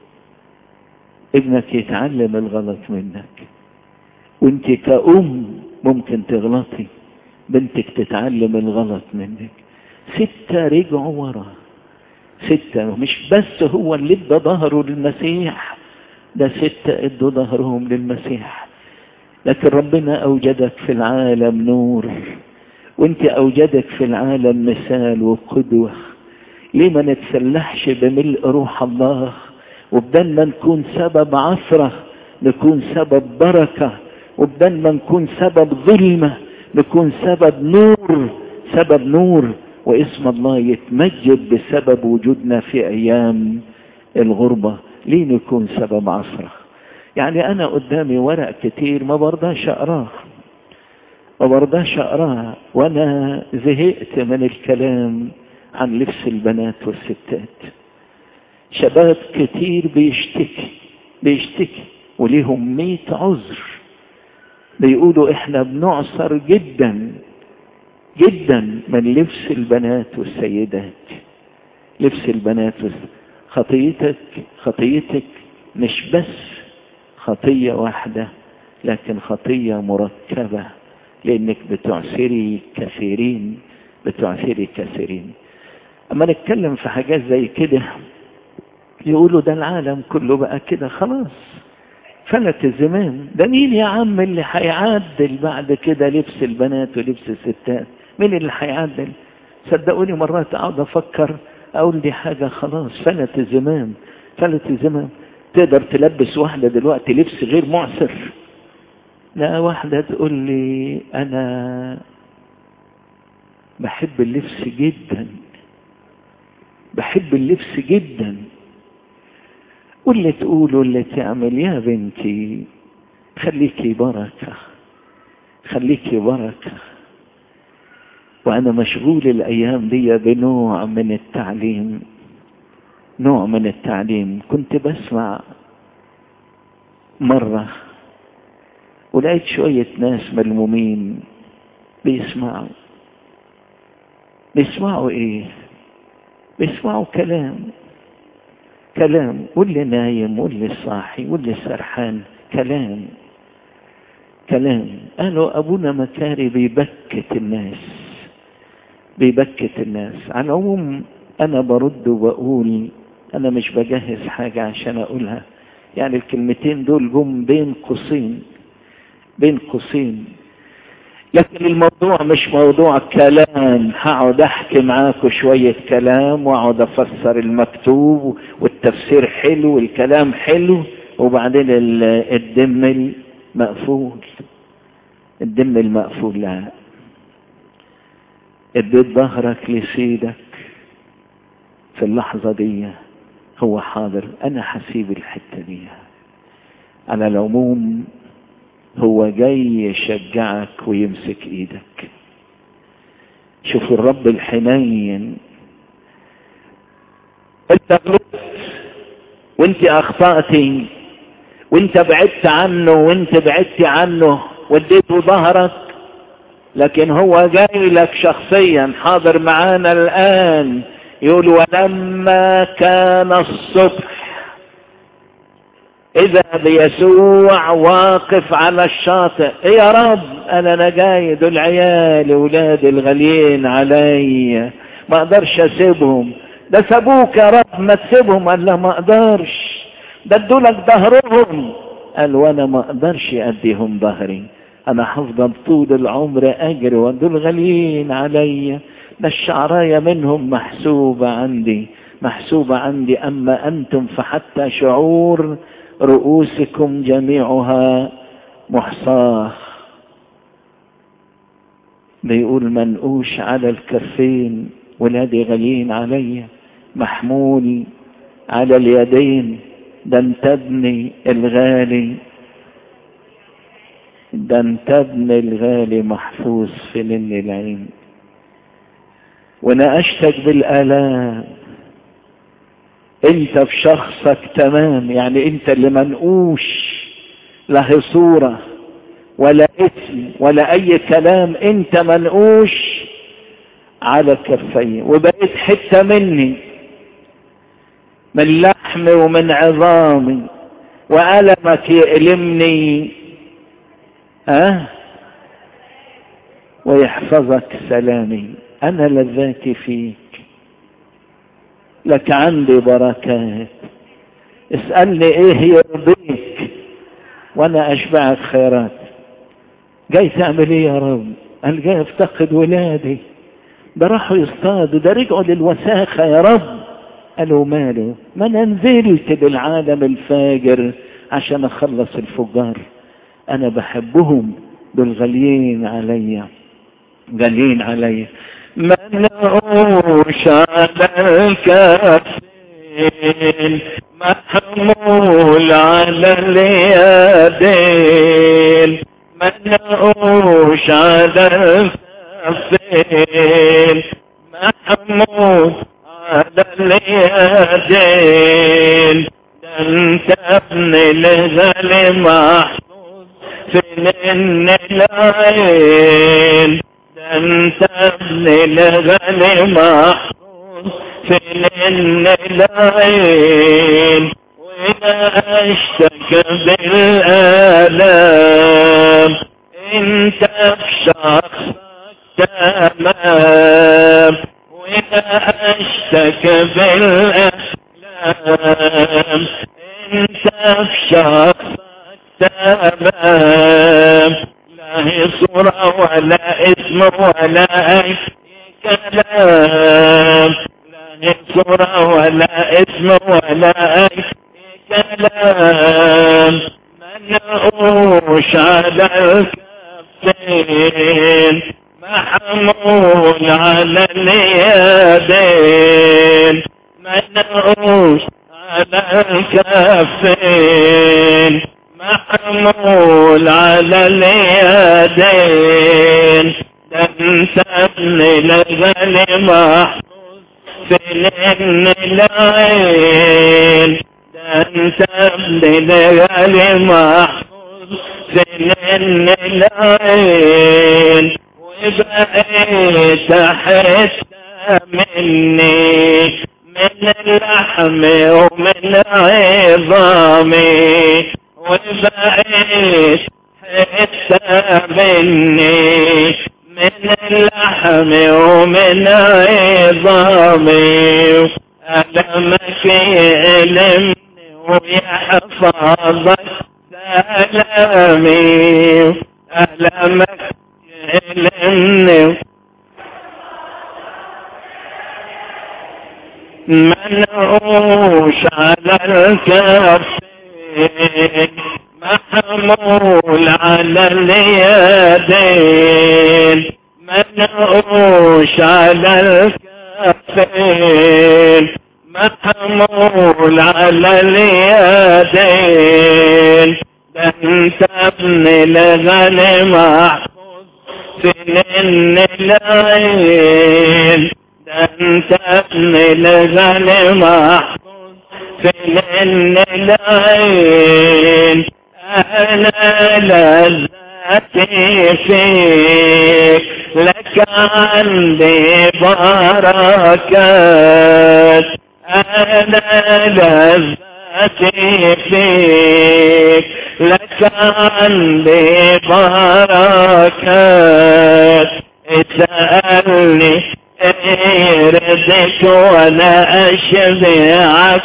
ابنك يتعلم الغلط منك وانت كأم ممكن تغلطي بنتك تتعلم الغلط منك ستة رجعوا ورا ستة مش بس هو اللي ادى ظهره للمسيح ده ستة ادوا ظهرهم للمسيح لكن ربنا اوجدك في العالم نور وانت اوجدك في العالم مثال وقدوة ليه ما نتسلحش بملء روح الله وبدل ما نكون سبب عثرة نكون سبب بركة وبدل ما نكون سبب ظلمة نكون سبب نور سبب نور واسم الله يتمجد بسبب وجودنا في ايام الغربة ليه نكون سبب عصرة يعني انا قدامي ورق كتير ما برضاش اقراه ما برضاش اقراه وانا زهقت من الكلام عن لبس البنات والستات شباب كتير بيشتكي بيشتكي وليهم ميت عذر بيقولوا احنا بنعصر جدا جدا من لبس البنات والسيدات لبس البنات والسيدات. خطيتك خطيتك مش بس خطية واحدة لكن خطية مركبة لانك بتعسري كثيرين بتعسري كثيرين اما نتكلم في حاجات زي كده يقولوا ده العالم كله بقى كده خلاص فلت الزمان ده مين يا عم اللي هيعدل بعد كده لبس البنات ولبس الستات مين اللي هيعدل صدقوني مرات اقعد افكر اقول دي حاجة خلاص فلت الزمام فلت الزمام تقدر تلبس واحدة دلوقتي لبس غير معسر لا واحدة تقول لي انا بحب اللبس جدا بحب اللبس جدا واللي تقول واللي تعمل يا بنتي خليكي بركة خليكي بركة وأنا مشغول الأيام دي بنوع من التعليم نوع من التعليم كنت بسمع مرة ولقيت شوية ناس ملمومين بيسمعوا بيسمعوا ايه بيسمعوا كلام كلام واللي نايم واللي صاحي واللي سرحان كلام كلام قالوا ابونا مكاري بيبكت الناس بيبكت الناس على العموم انا برد وبقول انا مش بجهز حاجة عشان اقولها يعني الكلمتين دول جم بين قوسين بين قوسين لكن الموضوع مش موضوع كلام هقعد احكي معاكم شوية كلام واقعد افسر المكتوب والتفسير حلو والكلام حلو وبعدين الدم المقفول الدم المقفول لا اديت ظهرك لسيدك في اللحظة دي هو حاضر انا حسيب الحتة دي على العموم هو جاي يشجعك ويمسك ايدك شوف الرب الحنين انت غلطت وانت اخطأتي وانت بعدت عنه وانت بعدت عنه وديته ظهرك لكن هو جاي لك شخصيا حاضر معانا الان يقول ولما كان الصبح إذا بيسوع واقف على الشاطئ إيه يا رب أنا أنا جاي دول عيالي ولادي الغاليين علي ما أقدرش أسيبهم ده سابوك يا رب ما تسيبهم قال لا ما أقدرش ده ادولك ظهرهم قال وأنا ما أقدرش أديهم ظهري أنا هفضل طول العمر أجري ودول غاليين علي ده الشعراية منهم محسوبة عندي محسوبة عندي أما أنتم فحتى شعور رؤوسكم جميعها محصاة بيقول منقوش على الكفين ولادي غاليين علي محمول على اليدين ده انت ابني الغالي ده انت ابني الغالي محفوظ في لن العين وناقشتك بالآلام انت في شخصك تمام يعني انت اللي منقوش لا صورة ولا اسم ولا اي كلام انت منقوش على كفي وبقيت حتة مني من لحمي ومن عظامي وألمك يألمني أه ويحفظك سلامي أنا لذاتي فيك لك عندي بركات اسألني ايه يرضيك وانا اشبعك خيرات جاي تعمل ايه يا رب قال جاي افتقد ولادي ده راحوا يصطادوا ده رجعوا للوساخة يا رب قالوا ماله ما انا نزلت للعالم الفاجر عشان اخلص الفجار انا بحبهم دول غاليين عليا غاليين عليا منعوش على الكفين محمول على اليدين منعوش على الكفين محمول على اليدين انت ابن الغالي محفوظ في العين انت ابن الغني محفوظ في العين واذا اشتكى بالالام انت بشخصك تمام واذا اشتكى بالالام انت بشخصك تمام لا هي صورة ولا اسم ولا أي كلام لا صورة ولا اسم ولا أي كلام منقوش على الكفين محمول على اليدين منقوش على الكفين محمول على اليدين انت ابن الغني محفوظ في العين انت ابن الغني محفوظ في العين وبقيت حتى مني من اللحم ومن عظامي وبقيت حتى مني من اللحم ومن عظامي ألمك علمني ويحفظك سلامي ألمك علمني منعوش على الكفين محمول على اليدين منعوش على الكفين محمول على اليدين ده انت ابن الغني محفوظ في العين ده انت ابن الغني محفوظ في العين أنا لذتي فيك لك عندي بركات أنا لذتي فيك لك عندي بركات اسألني ارزك ولا اشبعك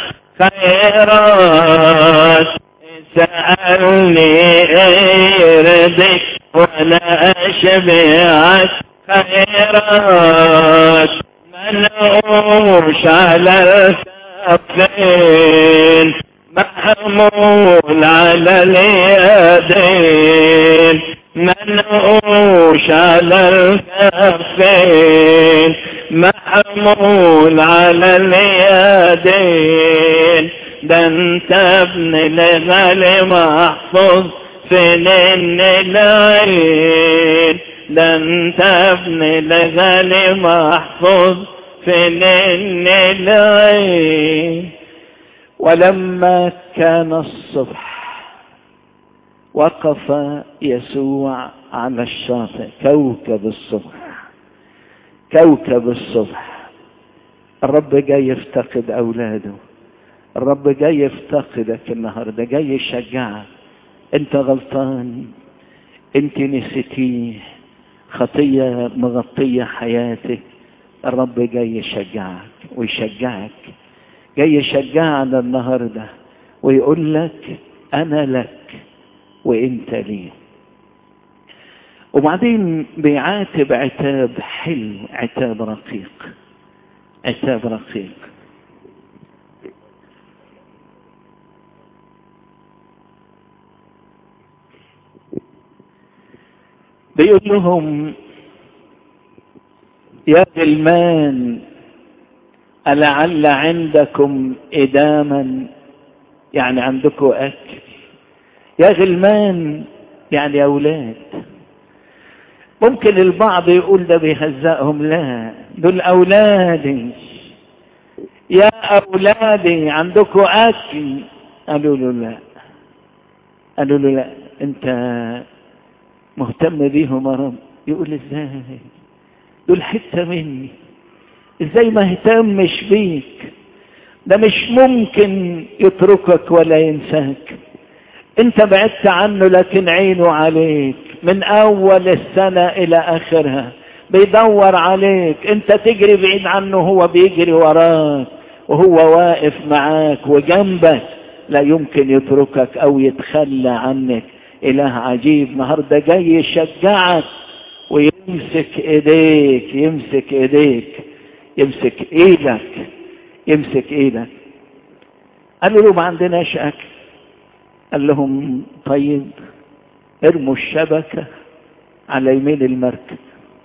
خيرات سألني ارضك ولا اشبعك خيرات منعوش على الكفين محمول على اليدين منعوش على الكفين محمول على اليدين ده انت ابن الغالي محفوظ في العين ده انت ابن الغالي محفوظ في العين ولما كان الصبح وقف يسوع على الشاطئ كوكب الصبح كوكب الصبح الرب جاي يفتقد اولاده الرب جاي يفتقدك النهارده جاي يشجعك انت غلطان انت نسيتيه خطيه مغطيه حياتك الرب جاي يشجعك ويشجعك جاي يشجعنا النهارده ويقول لك انا لك وانت لي وبعدين بيعاتب عتاب حلو عتاب رقيق عتاب رقيق بيقول لهم يا غلمان ألعل عندكم إداما يعني عندكم أكل يا غلمان يعني أولاد ممكن البعض يقول ده بيهزقهم لا دول أولادي يا أولادي عندكم أكل قالوا له لا قالوا له لا أنت مهتم بيهم يا رب يقول ازاي دول حتة مني ازاي ما اهتمش بيك ده مش ممكن يتركك ولا ينساك انت بعدت عنه لكن عينه عليك من اول السنة الى اخرها بيدور عليك انت تجري بعيد عنه هو بيجري وراك وهو واقف معاك وجنبك لا يمكن يتركك او يتخلى عنك اله عجيب النهارده جاي يشجعك ويقول يمسك ايديك يمسك ايديك يمسك ايدك يمسك ايدك قالوا له ما عندناش اكل قال لهم طيب ارموا الشبكة على يمين المركب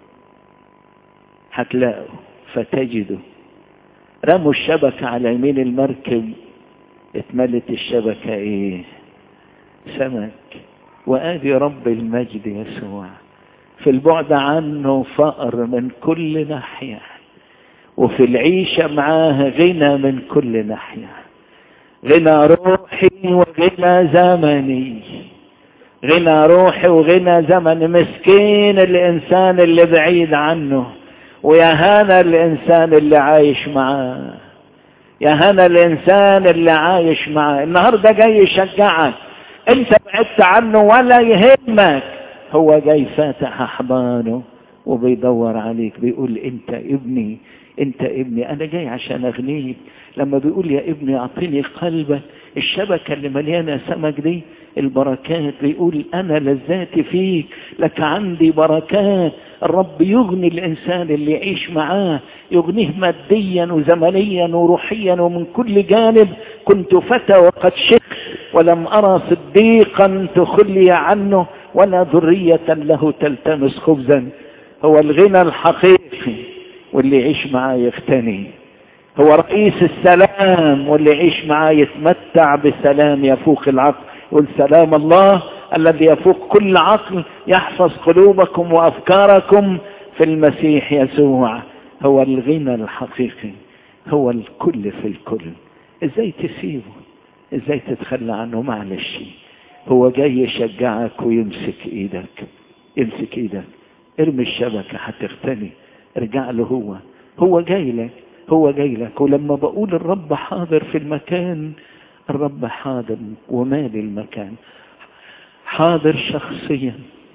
هتلاقوا فتجدوا رموا الشبكة على يمين المركب اتملت الشبكة ايه سمك وادي رب المجد يسوع في البعد عنه فقر من كل ناحية وفي العيشة معاه غنى من كل ناحية غنى روحي وغنى زمني غنى روحي وغنى زمني مسكين الإنسان اللي بعيد عنه ويا هنا الإنسان اللي عايش معاه يا هنا الإنسان اللي عايش معاه النهاردة جاي يشجعك انت بعدت عنه ولا يهمك هو جاي فاتح أحضانه وبيدور عليك بيقول انت ابني انت ابني انا جاي عشان اغنيك لما بيقول يا ابني اعطيني قلبك الشبكة اللي مليانة سمك دي البركات بيقول انا لذاتي فيك لك عندي بركات الرب يغني الانسان اللي يعيش معاه يغنيه ماديا وزمنيا وروحيا ومن كل جانب كنت فتى وقد شئت ولم ارى صديقا تخلي عنه ولا ذرية له تلتمس خبزا هو الغنى الحقيقي واللي يعيش معاه يغتني هو رئيس السلام واللي يعيش معاه يتمتع بسلام يفوق العقل يقول سلام الله الذي يفوق كل عقل يحفظ قلوبكم وافكاركم في المسيح يسوع هو الغنى الحقيقي هو الكل في الكل ازاي تسيبه ازاي تتخلى عنه معلش هو جاي يشجعك ويمسك ايدك يمسك ايدك ارمي الشبكة هتغتني ارجع له هو هو جاي لك هو جاي لك ولما بقول الرب حاضر في المكان الرب حاضر ومالي المكان حاضر شخصيا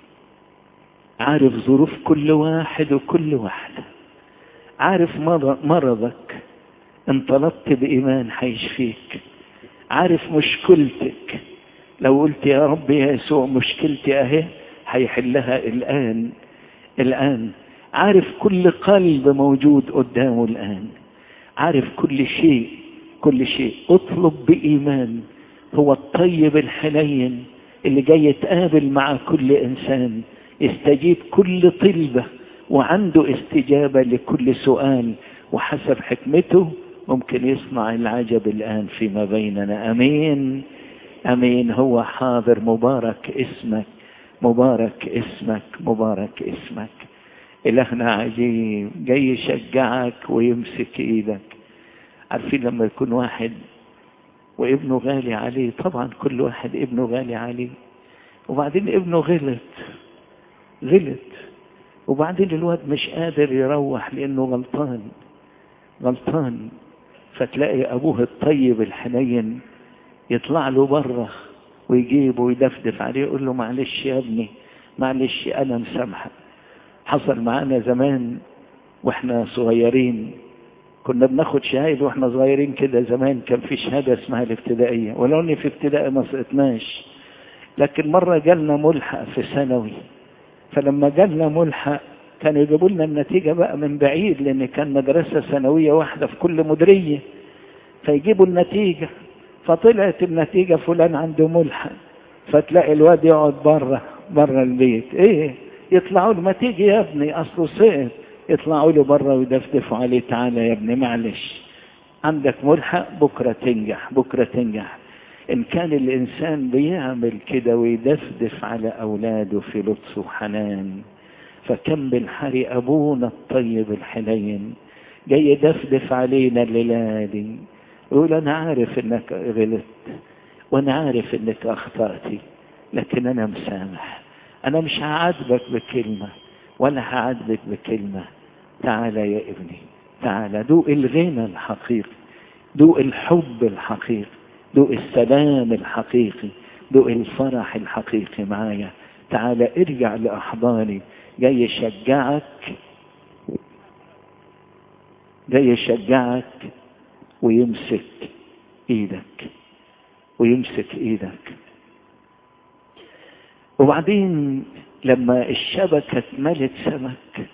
عارف ظروف كل واحد وكل واحدة عارف مرضك ان طلبت بإيمان هيشفيك عارف مشكلتك لو قلت يا رب يا يسوع مشكلتي اهي هيحلها الآن الآن عارف كل قلب موجود قدامه الآن عارف كل شيء كل شيء اطلب بإيمان هو الطيب الحنين اللي جاي يتقابل مع كل إنسان يستجيب كل طلبة وعنده استجابة لكل سؤال وحسب حكمته ممكن يصنع العجب الآن فيما بيننا أمين أمين هو حاضر مبارك اسمك مبارك اسمك مبارك اسمك إلهنا عجيب جاي يشجعك ويمسك إيدك عارفين لما يكون واحد وابنه غالي عليه طبعا كل واحد ابنه غالي عليه وبعدين ابنه غلط غلط وبعدين الواد مش قادر يروح لأنه غلطان غلطان فتلاقي أبوه الطيب الحنين يطلع له بره ويجيبه ويدفدف عليه يقول له معلش يا ابني معلش أنا مسامحك حصل معانا زمان واحنا صغيرين كنا بناخد شهايد واحنا صغيرين كده زمان كان في شهاده اسمها الابتدائيه ولو اني في ابتدائي ما سقطناش لكن مره جالنا ملحق في ثانوي فلما جالنا ملحق كانوا يجيبوا لنا النتيجه بقى من بعيد لان كان مدرسه ثانويه واحده في كل مديريه فيجيبوا النتيجه فطلعت النتيجه فلان عنده ملحق فتلاقي الواد يقعد بره بره البيت ايه يطلعوا له ما تيجي يا ابني اصله سقط يطلعوا له بره ويدفدفوا عليه تعالى يا ابني معلش عندك ملحق بكره تنجح بكره تنجح ان كان الانسان بيعمل كده ويدفدف على اولاده في لطف وحنان فكم بالحري ابونا الطيب الحنين جاي يدفدف علينا الليله دي يقول انا عارف انك غلطت وانا عارف انك اخطاتي لكن انا مسامح انا مش هعاتبك بكلمة ولا هعاتبك بكلمة تعالى يا ابني تعالى دوق الغنى الحقيقي دوق الحب الحقيقي دوق السلام الحقيقي دوق الفرح الحقيقي معايا تعالى ارجع لأحضاني جاي يشجعك جاي يشجعك ويمسك ايدك ويمسك ايدك وبعدين لما الشبكة اتملت سمك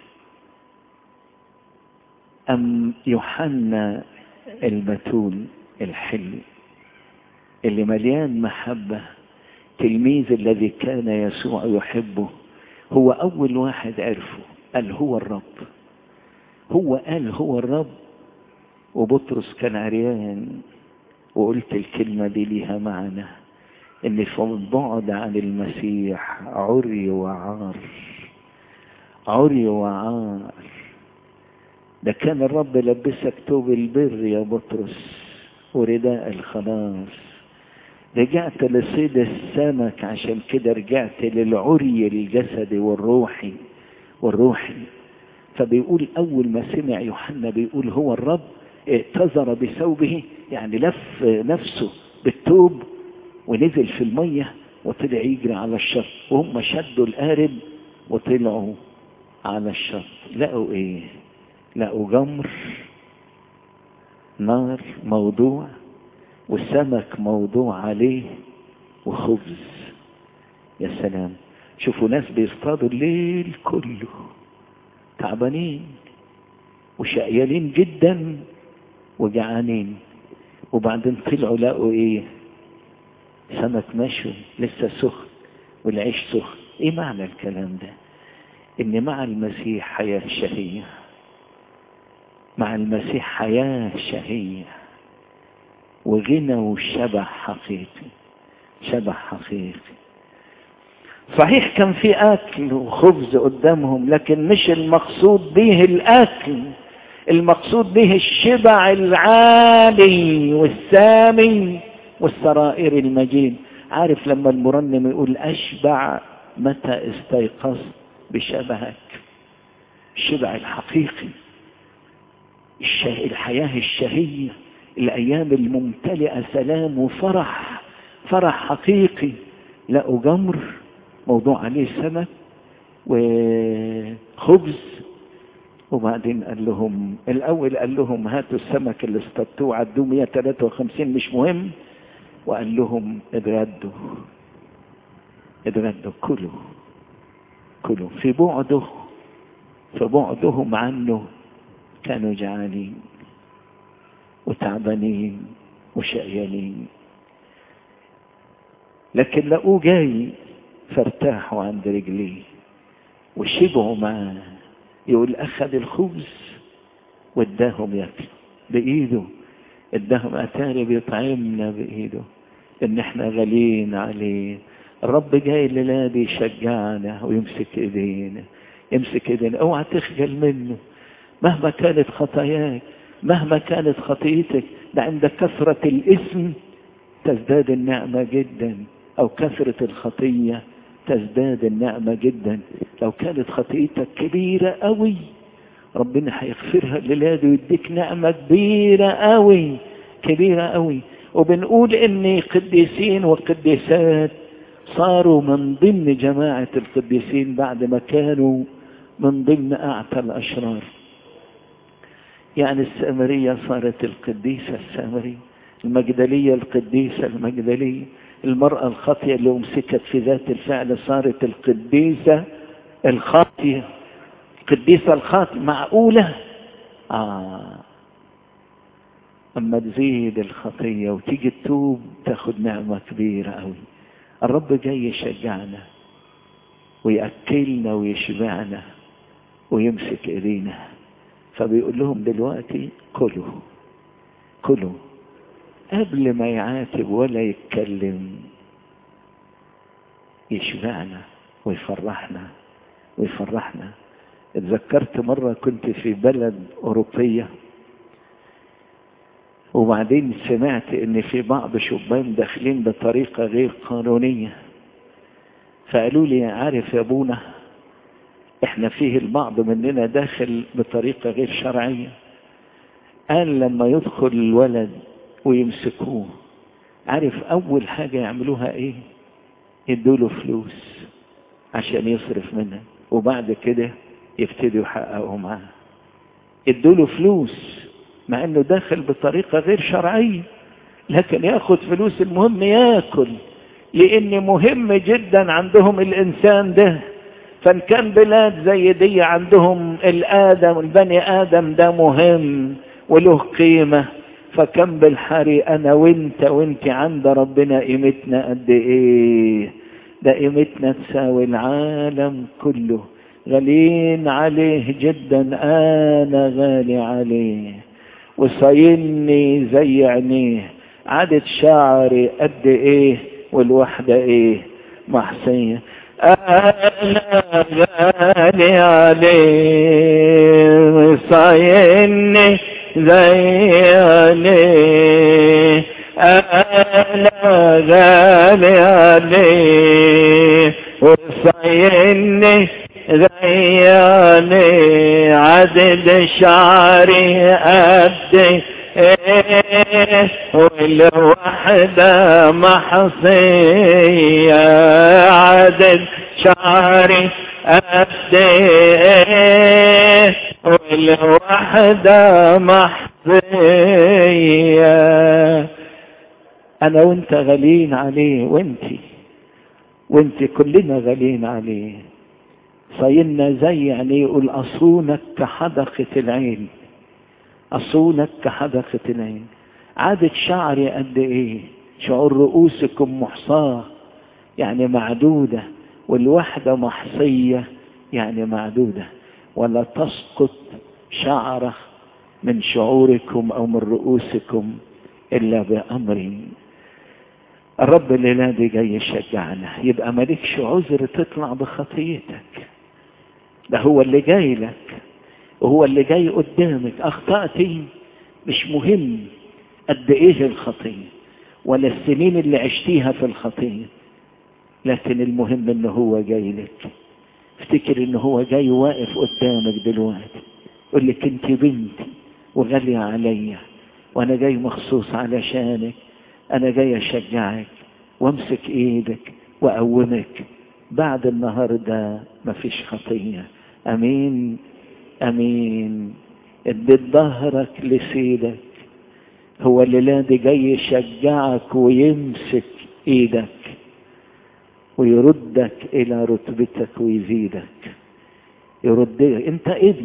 أم يوحنا البتول الحلو اللي مليان محبة تلميذ الذي كان يسوع يحبه هو أول واحد عرفه قال هو الرب هو قال هو الرب وبطرس كان عريان وقلت الكلمة دي ليها معنى ان في البعد عن المسيح عري وعار عري وعار ده كان الرب لبسك توب البر يا بطرس ورداء الخلاص رجعت لصيد السمك عشان كده رجعت للعري الجسدي والروحي والروحي فبيقول اول ما سمع يوحنا بيقول هو الرب ائتذر بثوبه يعني لف نفسه بالثوب ونزل في المية وطلع يجري على الشط وهم شدوا القارب وطلعوا على الشط لقوا ايه لقوا جمر نار موضوع وسمك موضوع عليه وخبز يا سلام شوفوا ناس بيصطادوا الليل كله تعبانين وشقيانين جدا وجعانين وبعدين طلعوا لقوا ايه سمك مشوي لسه سخن والعيش سخن ايه معنى الكلام ده ان مع المسيح حياة شهية مع المسيح حياة شهية وغنى وشبع حقيقي شبع حقيقي صحيح كان في اكل وخبز قدامهم لكن مش المقصود به الاكل المقصود به الشبع العالي والسامي والسرائر المجيد عارف لما المرنم يقول اشبع متى استيقظت بشبهك الشبع الحقيقي الحياة الشهية الأيام الممتلئة سلام وفرح فرح حقيقي لقوا جمر موضوع عليه سمك وخبز وبعدين قال لهم الأول قال لهم هاتوا السمك اللي اصطدتوه عدوه 153 مش مهم وقال لهم اتغدوا اتغدوا كلوا كلوا في بعده في بعدهم عنه كانوا جعانين وتعبانين وشقيانين لكن لقوه جاي فارتاحوا عند رجليه وشبعوا معاه يقول اخذ الخبز واداهم ياكل بايده اداهم اتاري بيطعمنا بايده ان احنا غاليين عليه الرب جاي الليله دي يشجعنا ويمسك ايدينا يمسك ايدينا اوعى تخجل منه مهما كانت خطاياك مهما كانت خطيئتك ده عند كثرة الاسم تزداد النعمة جدا او كثرة الخطية تزداد النعمة جدا لو كانت خطيئتك كبيرة قوي ربنا هيغفرها الليلة دي ويديك نعمة كبيرة قوي كبيرة قوي وبنقول ان قديسين وقديسات صاروا من ضمن جماعة القديسين بعد ما كانوا من ضمن أعتى الأشرار يعني السامرية صارت القديسة السامرية المجدلية القديسة المجدلية المرأة الخاطية اللي أمسكت في ذات الفعل صارت القديسة الخاطية القديسة الخاطية معقولة آه أما تزيد الخطية وتيجي تتوب تاخد نعمة كبيرة أوي الرب جاي يشجعنا ويأكلنا ويشبعنا ويمسك ايدينا فبيقول لهم دلوقتي كلوا كلوا قبل ما يعاتب ولا يتكلم يشبعنا ويفرحنا ويفرحنا اتذكرت مرة كنت في بلد أوروبية وبعدين سمعت ان في بعض شبان داخلين بطريقة غير قانونية فقالوا لي عارف يا ابونا احنا فيه البعض مننا داخل بطريقة غير شرعية قال لما يدخل الولد ويمسكوه عارف اول حاجة يعملوها ايه يدوله فلوس عشان يصرف منها وبعد كده يبتدوا يحققوا معاه ادوله فلوس مع انه داخل بطريقة غير شرعية لكن ياخد فلوس المهم ياكل لان مهم جدا عندهم الانسان ده فان كان بلاد زي دي عندهم الادم البني ادم ده مهم وله قيمه فكم بالحري انا وانت وانت عند ربنا قيمتنا قد ايه ده قيمتنا تساوي العالم كله غاليين عليه جدا انا غالي عليه وصايلني زي عينيه عدد شعري قد ايه والوحدة ايه محسية انا غالي عليه وصايلني زي عينيه انا غالي عليه وصايلني غياني عدد شعري قد ايه والوحدة محصية عدد شعري قد ايه والوحدة محصية انا وانت غاليين عليه وانتي وانت كلنا غاليين عليه صايلنا زي يعني يقول أصونك كحدقة العين أصونك كحدقة العين عادة شعري قد إيه شعور رؤوسكم محصاة يعني معدودة والوحدة محصية يعني معدودة ولا تسقط شعرة من شعوركم أو من رؤوسكم إلا بأمر الرب الليلة دي جاي يشجعنا يبقى مالكش عذر تطلع بخطيتك ده هو اللي جاي لك وهو اللي جاي قدامك اخطأتي مش مهم قد ايه الخطية ولا السنين اللي عشتيها في الخطية لكن المهم ان هو جاي لك افتكر ان هو جاي واقف قدامك دلوقتي يقول لك انت بنتي وغالية عليا وانا جاي مخصوص علشانك انا جاي اشجعك وامسك ايدك واقومك بعد النهارده مفيش خطيه امين امين اديت ظهرك لسيدك هو الليلة دي جاي يشجعك ويمسك ايدك ويردك الى رتبتك ويزيدك يردك انت ابن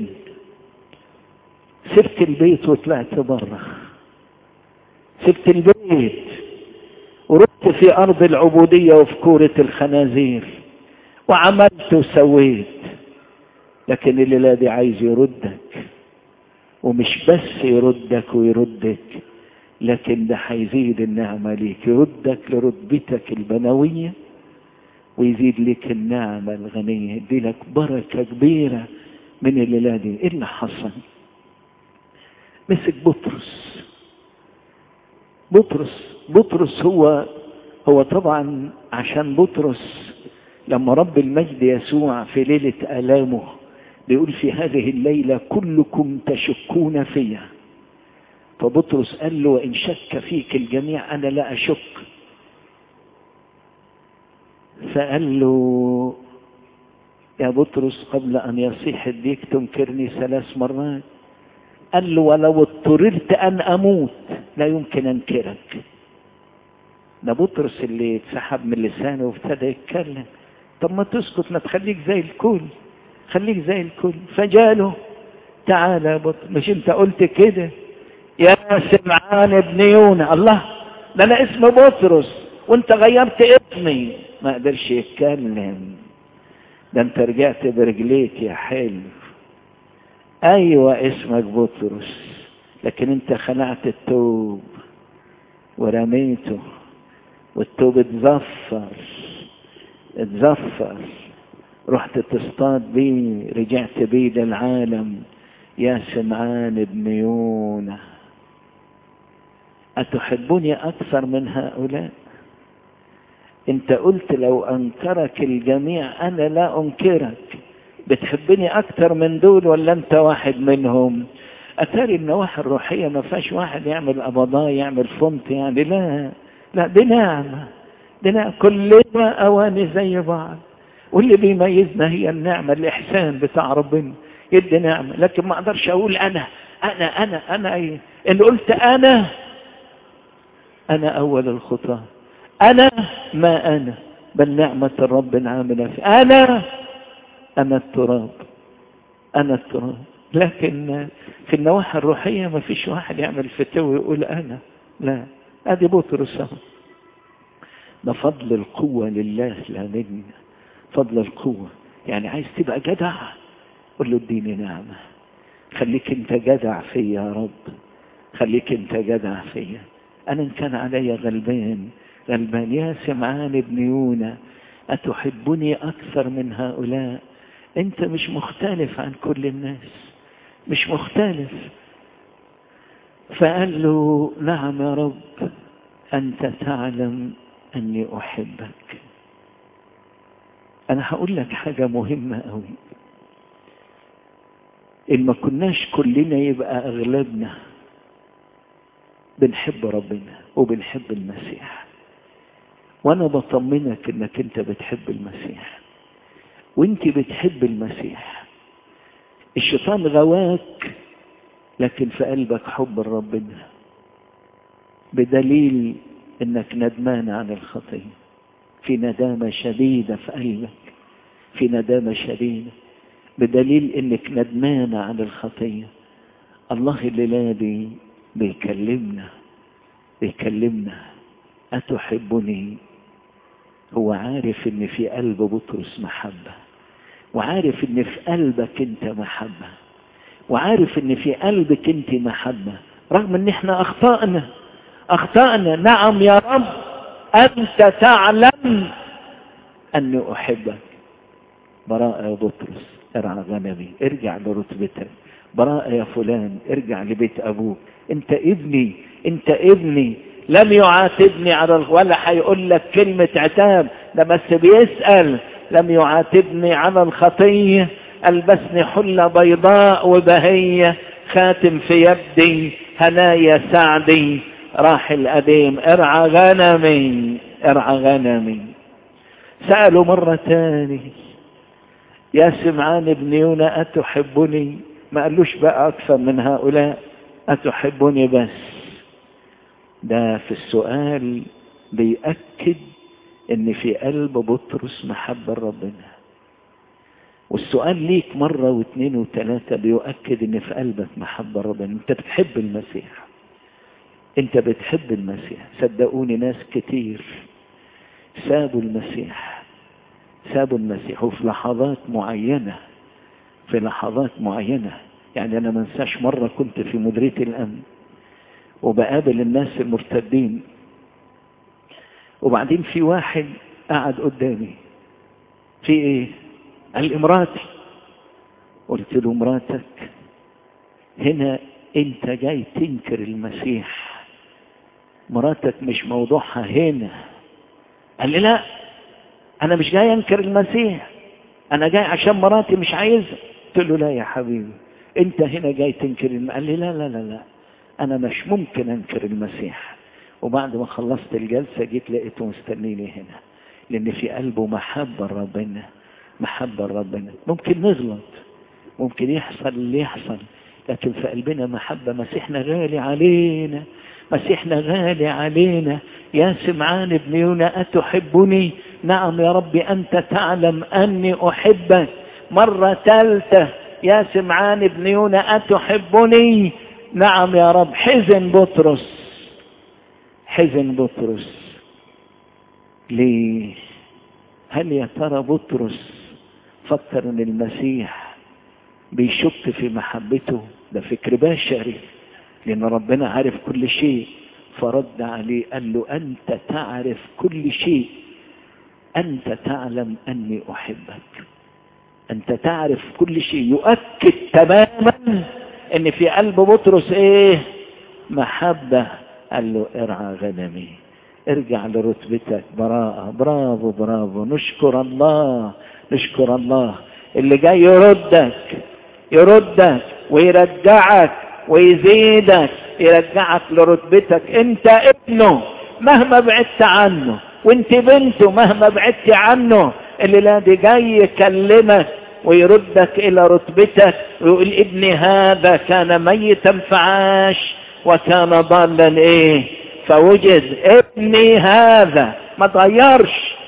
سبت البيت وطلعت بره سبت البيت ورحت في ارض العبوديه وفي كوره الخنازير وعملت وسويت لكن الليله دي عايز يردك ومش بس يردك ويردك لكن ده هيزيد النعمة ليك يردك لرتبتك البنوية ويزيد لك النعمة الغنية يدي لك بركة كبيرة من الليلة دي ايه اللي حصل مسك بطرس بطرس بطرس هو هو طبعا عشان بطرس لما رب المجد يسوع في ليلة آلامه بيقول في هذه الليلة كلكم تشكون فيا فبطرس قال له وإن شك فيك الجميع أنا لا أشك فقال له يا بطرس قبل أن يصيح الديك تنكرني ثلاث مرات قال له ولو اضطررت أن أموت لا يمكن أنكرك ده بطرس اللي اتسحب من لسانه وابتدى يتكلم طب ما تسكت ما تخليك زي الكل خليك زي الكل فجاله تعالى يا بطرس مش انت قلت كده يا سمعان ابن يونا الله ده انا اسم بطرس وانت غيرت اسمي ما قدرش يتكلم ده انت رجعت برجليك يا حلو ايوه اسمك بطرس لكن انت خلعت التوب ورميته والتوب اتزفر اتزفر رحت تصطاد بيه رجعت بيه للعالم يا سمعان ابن يونا أتحبني أكثر من هؤلاء أنت قلت لو أنكرك الجميع أنا لا أنكرك بتحبني أكثر من دول ولا أنت واحد منهم أتاري النواحي الروحية ما فيهاش واحد يعمل أبضاء يعمل فمت يعني لا لا دي نعمة دي نعمة كلنا أواني زي بعض واللي بيميزنا هي النعمة الإحسان بتاع ربنا يدي نعمة لكن ما أقدرش أقول أنا أنا أنا أنا إيه إن قلت أنا أنا أول الخطاة أنا ما أنا بل نعمة الرب العاملة في أنا أنا التراب أنا التراب لكن في النواحي الروحية ما فيش واحد يعمل فتوى ويقول أنا لا أدي بطرس ده فضل القوة لله لا مني فضل القوة يعني عايز تبقى جدع قول له اديني نعمة خليك انت جدع فيا يا رب خليك انت جدع فيا انا ان كان علي غلبان غلبان يا سمعان ابن يونا اتحبني اكثر من هؤلاء انت مش مختلف عن كل الناس مش مختلف فقال له نعم يا رب انت تعلم اني احبك انا هقول لك حاجة مهمة قوي ان ما كناش كلنا يبقى اغلبنا بنحب ربنا وبنحب المسيح وانا بطمنك انك انت بتحب المسيح وانت بتحب المسيح الشيطان غواك لكن في قلبك حب ربنا بدليل انك ندمان عن الخطيه في ندامه شديده في قلبك في ندامه شديده بدليل انك ندمانه عن الخطيه الله الليله دي بيكلمنا بيكلمنا أتحبني هو عارف ان في قلب بطرس محبة وعارف ان في قلبك انت محبة وعارف ان في قلبك انت محبة رغم ان احنا اخطأنا اخطأنا نعم يا رب انت تعلم اني احبك براءة يا بطرس ارعى غنمي ارجع لرتبتك براءة يا فلان ارجع لبيت ابوك انت ابني انت ابني لم يعاتبني على ولا هيقول لك كلمة عتاب ده بس بيسأل لم يعاتبني على الخطية البسني حلة بيضاء وبهية خاتم في يدي هنايا سعدي راح القديم ارعى غنمي ارعى غنمي سألوا مرة تاني يا سمعان ابن يونا أتحبني ما قالوش بقى أكثر من هؤلاء أتحبني بس ده في السؤال بيأكد ان في قلب بطرس محبة ربنا والسؤال ليك مرة واثنين وثلاثة بيؤكد ان في قلبك محبة ربنا انت بتحب المسيح انت بتحب المسيح صدقوني ناس كتير سابوا المسيح سابوا المسيح وفي لحظات معينة في لحظات معينة يعني انا ما انساش مرة كنت في مديرية الامن وبقابل الناس المرتدين وبعدين في واحد قعد قدامي في ايه قال لي مراتي قلت له مراتك هنا انت جاي تنكر المسيح مراتك مش موضوعها هنا قال لي لا انا مش جاي انكر المسيح انا جاي عشان مراتي مش عايزها قلت له لا يا حبيبي انت هنا جاي تنكر الم... قال لي لا لا لا لا انا مش ممكن انكر المسيح وبعد ما خلصت الجلسة جيت لقيته مستنيني هنا لان في قلبه محبة ربنا محبة ربنا ممكن نغلط ممكن يحصل اللي يحصل لكن في قلبنا محبة مسيحنا غالي علينا مسيحنا غالي علينا يا سمعان ابن يونا أتحبني نعم يا ربي أنت تعلم أني أحبك مرة ثالثة يا سمعان ابن يونا أتحبني نعم يا رب حزن بطرس حزن بطرس ليه هل يا ترى بطرس فكر ان المسيح بيشك في محبته ده فكر بشري لان ربنا عارف كل شيء فرد عليه قال له انت تعرف كل شيء انت تعلم اني احبك انت تعرف كل شيء يؤكد تماما ان في قلب بطرس ايه محبة قال له ارعى غنمي ارجع لرتبتك براءة برافو برافو نشكر الله نشكر الله اللي جاي يردك يردك ويرجعك ويزيدك يرجعك لرتبتك انت ابنه مهما بعدت عنه وانت بنته مهما بعدت عنه اللي لا دي جاي يكلمك ويردك الى رتبتك ويقول ابني هذا كان ميتا فعاش وكان ضالا ايه فوجد ابني هذا ما تغيرش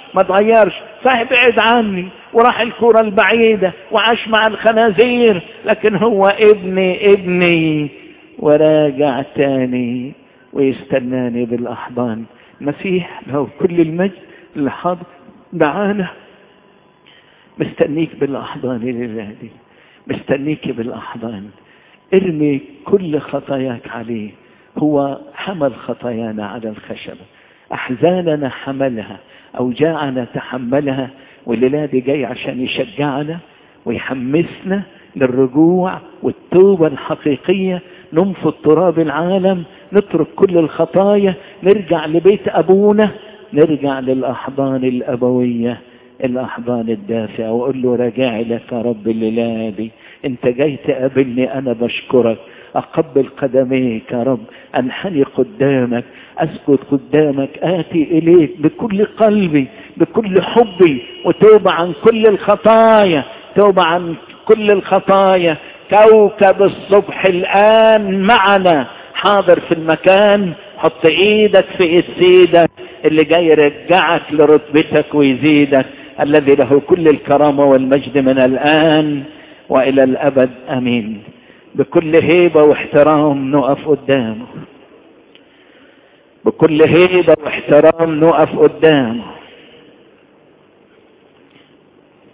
ما تغيرش صحيح بعد عني وراح الكرة البعيدة وعاش مع الخنازير لكن هو ابني ابني وراجع تاني ويستناني بالأحضان مسيح له كل المجد اللي حاضر معانا مستنيك بالأحضان الليلة دي مستنيك بالأحضان ارمي كل خطاياك عليه هو حمل خطايانا على الخشبة أحزاننا حملها أوجاعنا تحملها والليلة دي جاي عشان يشجعنا ويحمسنا للرجوع والتوبة الحقيقية ننفض تراب العالم نترك كل الخطايا نرجع لبيت أبونا نرجع للأحضان الأبوية الأحضان الدافئة وأقول له راجع لك يا رب الليلة دي أنت جاي تقابلني أنا بشكرك أقبل قدميك يا رب أنحني قدامك أسكت قدامك آتي إليك بكل قلبي بكل حبي وتوب عن كل الخطايا توب عن كل الخطايا كوكب الصبح الآن معنا حاضر في المكان حط ايدك في ايد سيدك اللي جاي يرجعك لرتبتك ويزيدك الذي له كل الكرامة والمجد من الآن وإلى الأبد أمين بكل هيبة واحترام نقف قدامه بكل هيبة واحترام نقف قدامه